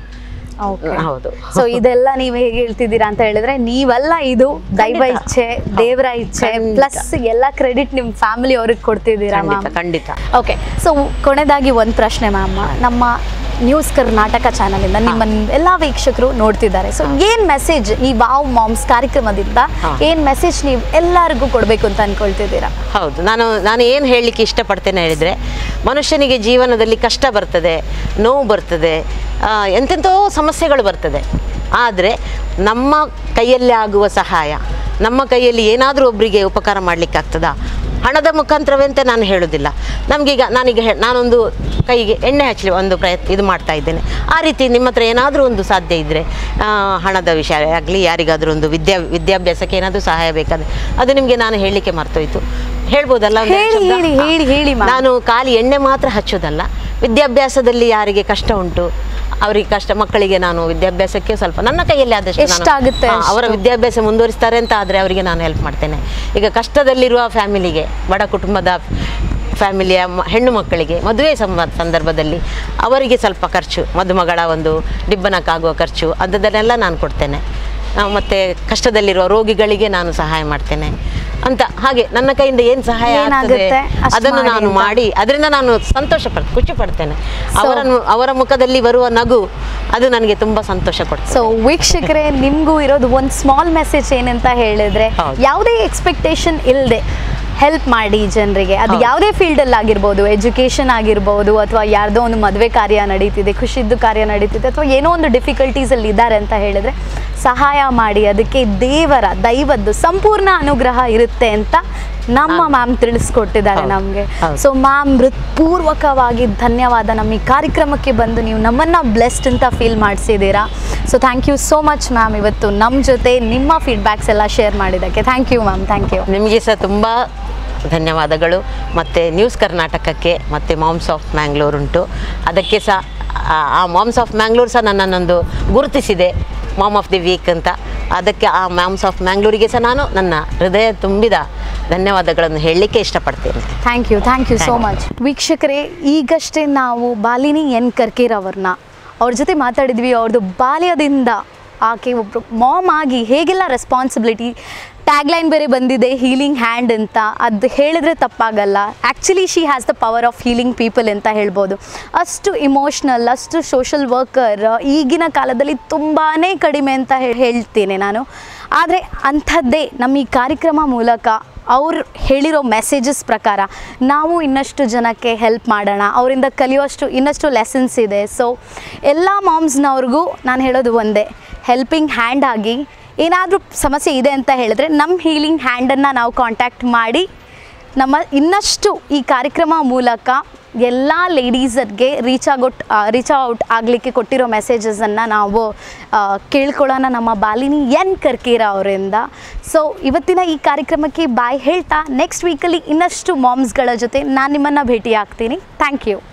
ಹೌದು ಸೊ ಇದೆಲ್ಲ ನೀವು ಹೇಗೆ ಹೇಳ್ತಿದ್ದೀರಾ ಅಂತ ಹೇಳಿದ್ರೆ ನೀವಲ್ಲ ಇದು ದೈವ ಇಚ್ಛೆ ದೇವರ ಇಚ್ಛೆ ಖಂಡಿತ. ಪ್ಲಸ್ ಎಲ್ಲ ಕ್ರೆಡಿಟ್ ನಿಮ್ಮ ಫ್ಯಾಮಿಲಿ ಅವ್ರಿಗೆ ಕೊಡ್ತಿದ್ದೀರಾ ಖಂಡಿತ ಮ್ಯಾಮ್ ಖಂಡಿತ ಓಕೆ ಸೊ ಕೊನೆಯದಾಗಿ ಒಂದು ಪ್ರಶ್ನೆ ಮ್ಯಾಮ್ ನಮ್ಮ ನ್ಯೂಸ್ ಕರ್ನಾಟಕ ಚಾನಲಿಂದ ನಿಮ್ಮ ಎಲ್ಲ ವೀಕ್ಷಕರು ನೋಡ್ತಿದ್ದಾರೆ ಸೊ ಏನ್ ಮೆಸೇಜ್ ಈ ವಾವ್ ಮಾಮ್ಸ್ ಕಾರ್ಯಕ್ರಮದಿಂದ ಹಾ. ಏನ್ ಮೆಸೇಜ್ ನೀವು ಎಲ್ಲರಿಗೂ ಕೊಡಬೇಕು ಅಂತ ಅನ್ಕೊಳ್ತಿದ್ದೀರಾ ಹೌದು ನಾನು ನಾನು ಏನು ಹೇಳಲಿಕ್ಕೆ ಇಷ್ಟಪಡ್ತೇನೆ ಹೇಳಿದರೆ ಮನುಷ್ಯನಿಗೆ ಜೀವನದಲ್ಲಿ ಕಷ್ಟ ಬರ್ತದೆ ನೋವು ಬರ್ತದೆ ಆ, ಎಂತೆಂಥೋ ಸಮಸ್ಯೆಗಳು ಬರ್ತದೆ ಆದರೆ ನಮ್ಮ ಕೈಯಲ್ಲಿ ಆಗುವ ಸಹಾಯ ನಮ್ಮ ಕೈಯಲ್ಲಿ ಏನಾದರೂ ಒಬ್ಬರಿಗೆ ಉಪಕಾರ ಮಾಡಲಿಕ್ಕಾಗ್ತದಾ ಹಣದ ಮುಖಾಂತರವೇ ಅಂತ ನಾನು ಹೇಳೋದಿಲ್ಲ ನಮಗೀಗ ನಾನೀಗ ಹೇ ನಾನೊಂದು ಕೈಗೆ ಎಣ್ಣೆ ಹಚ್ಚಲಿ ಒಂದು ಪ್ರಯತ್ನ ಇದು ಮಾಡ್ತಾ ಇದ್ದೇನೆ ಆ ರೀತಿ ನಿಮ್ಮ ಹತ್ರ ಏನಾದರೂ ಒಂದು ಸಾಧ್ಯ ಇದ್ದರೆ ಹಣದ ವಿಷಯ ಆಗಲಿ ಯಾರಿಗಾದರೂ ಒಂದು ವಿದ್ಯಾ ವಿದ್ಯಾಭ್ಯಾಸಕ್ಕೆ ಏನಾದರೂ ಸಹಾಯ ಬೇಕಾದ್ರೆ ಅದು ನಿಮಗೆ ನಾನು ಹೇಳಲಿಕ್ಕೆ ಮರ್ತೋಯ್ತು ಹೇಳ್ಬೋದಲ್ಲ ಒಂದು ಹೇಳಿ ಶಬ್ದ? ಹೇಳಿ ಹೇಳಿ ಹೇಳಿ ಮ್ಯಾಮ್ ನಾನು ಖಾಲಿ ಎಣ್ಣೆ ಮಾತ್ರ ಹಚ್ಚೋದಲ್ಲ ವಿದ್ಯಾಭ್ಯಾಸದಲ್ಲಿ ಯಾರಿಗೆ ಕಷ್ಟ ಉಂಟು ಅವರಿಗೆ ಕಷ್ಟ ಮಕ್ಕಳಿಗೆ ನಾನು ವಿದ್ಯಾಭ್ಯಾಸಕ್ಕೆ ಸ್ವಲ್ಪ ನನ್ನ ಕೈಯಲ್ಲಿ ಆದಷ್ಟು ನಾನು- ಎಷ್ಟಾಗುತ್ತೆ ಹಾ, ಅವರ ಅಷ್ಟು. ವಿದ್ಯಾಭ್ಯಾಸ ಮುಂದುವರಿಸ್ತಾರೆ ಅಂತ ಆದರೆ ಅವರಿಗೆ ನಾನು ಹೆಲ್ಪ್ ಮಾಡ್ತೇನೆ ಈಗ ಕಷ್ಟದಲ್ಲಿರುವ ಫ್ಯಾಮಿಲಿಗೆ ಬಡ ಕುಟುಂಬದ ಫ್ಯಾಮಿಲಿಯ ಮ- ಹೆಣ್ಣು ಮಕ್ಕಳಿಗೆ ಮದುವೆ ಸಂಬ ಸಂದರ್ಭದಲ್ಲಿ ಅವರಿಗೆ ಸ್ವಲ್ಪ ಖರ್ಚು ಮದುಮಗಳ ಒಂದು ಡಿಬ್ಬನಕ್ಕಾಗುವ ಖರ್ಚು ಅಂಥದ್ದನ್ನೆಲ್ಲ ನಾನು ಕೊಡ್ತೇನೆ ಆ, ಮತ್ತೆ ಕಷ್ಟದಲ್ಲಿರುವ ರೋಗಿಗಳಿಗೆ ನಾನು ಸಹಾಯ ಮಾಡ್ತೇನೆ ಅಂತ ಹಾಗೆ ನನ್ನ ಕೈಯಿಂದ ಏನು ಸಹಾಯ ಆಗ್ತದೆ ಏನಾಗುತ್ತೆ ಅಷ್ಟ್ ಅದನ್ನು ಮಾಡಿ ನಾನು ಅಂತ. ಮಾಡಿ ಅದರಿಂದ ನಾನು ಸಂತೋಷ ಪಡ್ ಖುಷಿ ಪಡ್ತೇನೆ ಅವರನ್ನು ಅವರ ಮುಖದಲ್ಲಿ ಬರುವ ನಗು ಅದು ನನಗೆ ತುಂಬ ಸಂತೋಷ ಕೊಡ್ತದೆ ಸೊ ವೀಕ್ಷಕರೇ ನಿಮಗೂ ಇರೋದು ಒಂದು ಸ್ಮಾಲ್ ಮೆಸೇಜ್ ಏನಂತ ಹೇಳಿದ್ರೆ ಹೌದು. ಯಾವುದೇ ಎಕ್ಸ್ಪೆಕ್ಟೇಷನ್ ಇಲ್ಲದೆ ಹೆಲ್ಪ್ ಮಾಡಿ ಜನರಿಗೆ ಅದು ಹೌದು. ಯಾವುದೇ ಫೀಲ್ಡಲ್ಲಿ ಆಗಿರ್ಬೋದು ಎಜುಕೇಷನ್ ಆಗಿರ್ಬೋದು ಅಥವಾ ಯಾರ್ದೋ ಒಂದು ಮದುವೆ ಕಾರ್ಯ ನಡೀತಿದೆ ಖುಷಿದ್ದು ಕಾರ್ಯ ನಡೀತಿದೆ ಅಥವಾ ಏನೋ ಒಂದು ಡಿಫಿಕಲ್ಟೀಸಲ್ಲಿ ಇದ್ದಾರೆ ಅಂತ ಹೇಳಿದ್ರೆ ಸಹಾಯ ಮಾಡಿ ಅದಕ್ಕೆ ದೇವರ ದೈವದ್ದು ಸಂಪೂರ್ಣ ಅನುಗ್ರಹ ಇರುತ್ತೆ ಅಂತ ನಮ್ಮ ಮ್ಯಾಮ್ ತಿಳಿಸ್ಕೊಟ್ಟಿದ್ದಾರೆ ಹೌದು. ನಮಗೆ ಹೌದು. ಸೊ ಮ್ಯಾಮ್ ಹೃತ್ಪೂರ್ವಕವಾಗಿ ಧನ್ಯವಾದ ನಮ್ಮ ಈ ಕಾರ್ಯಕ್ರಮಕ್ಕೆ ಬಂದು ನೀವು ನಮ್ಮನ್ನು ಬ್ಲೆಸ್ಡ್ ಅಂತ ಫೀಲ್ ಮಾಡಿಸಿದ್ದೀರಾ so thank you so much ma'am ಇವತ್ತು ನಮ್ಮ ಜೊತೆ ನಿಮ್ಮ ಫೀಡ್ಬ್ಯಾಕ್ಸ್ ಎಲ್ಲ ಶೇರ್ ಮಾಡಿದ್ದಕ್ಕೆ thank you ma'am thank you ನಿಮಗೆ ಸಹ ತುಂಬ ಧನ್ಯವಾದಗಳು ಮತ್ತು ನ್ಯೂಸ್ ಕರ್ನಾಟಕಕ್ಕೆ ಮತ್ತು ಮಾಮ್ಸ್ ಆಫ್ ಮ್ಯಾಂಗ್ಳೂರ್ ಉಂಟು ಅದಕ್ಕೆ ಸಹ ಆ- ಆ ಮಾಮ್ಸ್ ಆಫ್ ಮ್ಯಾಂಗ್ಳೂರ್ ಸಹ ನನ್ನನ್ನೊಂದು ಗುರುತಿಸಿದೆ ಮಾಮ್ ಆಫ್ ದಿ ವೀಕ್ ಅಂತ ಅದಕ್ಕೆ ಆ ಮಾಮ್ಸ್ ಆಫ್ ಮ್ಯಾಂಗ್ಳೂರಿಗೆ ಸಹ ನಾನು ನನ್ನ ಹೃದಯ ತುಂಬಿದ ಧನ್ಯವಾದಗಳನ್ನು ಹೇಳಲಿಕ್ಕೆ ಇಷ್ಟಪಡ್ತೇನೆ thank you thank you so Thank much ವೀಕ್ಷಕರೇ ಈಗಷ್ಟೇ ನಾವು ಬಾಲಿನಿ ಎನ್ ಕರ್ಕೇರ್ ಅವ್ರನ್ನ ಅವ್ರ ಜೊತೆ ಮಾತಾಡಿದ್ವಿ ಅವ್ರದ್ದು ಬಾಲ್ಯದಿಂದ ಆಕೆ ಒಬ್ಬರು ಮಾಮ್ ಆಗಿ ಹೇಗೆಲ್ಲ ರೆಸ್ಪಾನ್ಸಿಬಿಲಿಟಿ ಟ್ಯಾಗ್ಲೈನ್ ಬೇರೆ ಬಂದಿದೆ ಹೀಲಿಂಗ್ ಹ್ಯಾಂಡ್ ಅಂತ ಅದು ಹೇಳಿದ್ರೆ ತಪ್ಪಾಗಲ್ಲ actually she has the power of healing people ಅಂತ ಹೇಳ್ಬೋದು ಅಷ್ಟು ಇಮೋಷ್ನಲ್ ಅಷ್ಟು ಸೋಷಲ್ ವರ್ಕರ್ ಈಗಿನ ಕಾಲದಲ್ಲಿ ತುಂಬಾ ಕಡಿಮೆ ಅಂತ ಹೇ- ಹೇಳ್ತೀನಿ ನಾನು ಆದರೆ ಅಂಥದ್ದೇ ನಮ್ಮ ಈ ಕಾರ್ಯಕ್ರಮ ಮೂಲಕ ಅವ್ರು ಹೇಳಿರೋ ಮೆಸೇಜಸ್ ಪ್ರಕಾರ ನಾವು ಇನ್ನಷ್ಟು ಜನಕ್ಕೆ ಹೆಲ್ಪ್ ಮಾಡೋಣ ಅವರಿಂದ ಕಲಿಯುವಷ್ಟು ಇನ್ನಷ್ಟು ಲೆಸನ್ಸ್ ಇದೆ ಸೊ ಎಲ್ಲ ಮಾಮ್ಸ್ನವ್ರಿಗೂ ನಾನು ಹೇಳೋದು ಒಂದೇ ಹೆಲ್ಪಿಂಗ್ ಹ್ಯಾಂಡ್ ಆಗಿ ಏನಾದರೂ ಸಮಸ್ಯೆ ಇದೆ ಅಂತ ಹೇಳಿದ್ರೆ ನಮ್ಮ ಹೀಲಿಂಗ್ ಹ್ಯಾಂಡನ್ನು ನಾವು ಕಾಂಟ್ಯಾಕ್ಟ್ ಮಾಡಿ ನಮ್ಮ ಇನ್ನಷ್ಟು ಈ ಕಾರ್ಯಕ್ರಮ ಮೂಲಕ ಎಲ್ಲ ಲೇಡೀಸರ್ಗೆ ರೀಚ್ ಆಗೋಟ್ ರೀಚ್ ಔಟ್ ಆಗಲಿಕ್ಕೆ ಕೊಟ್ಟಿರೋ ಮೆಸೇಜಸನ್ನು ನಾವು ಆ, ಕೇಳ್ಕೊಳ್ಳೋಣ ನಮ್ಮ ಬಾಲಿನಿ ಎನ್ ಕರ್ಕೇರ ಅವರಿಂದ ಸೊ ಇವತ್ತಿನ ಈ ಕಾರ್ಯಕ್ರಮಕ್ಕೆ ಬಾಯ್ ಹೇಳ್ತಾ ನೆಕ್ಸ್ಟ್ ವೀಕಲ್ಲಿ ಇನ್ನಷ್ಟು ಮಾಮ್ಸ್ಗಳ ಜೊತೆ ನಾನು ನಿಮ್ಮನ್ನು ಭೇಟಿ ಆಗ್ತೀನಿ ಥ್ಯಾಂಕ್ ಯು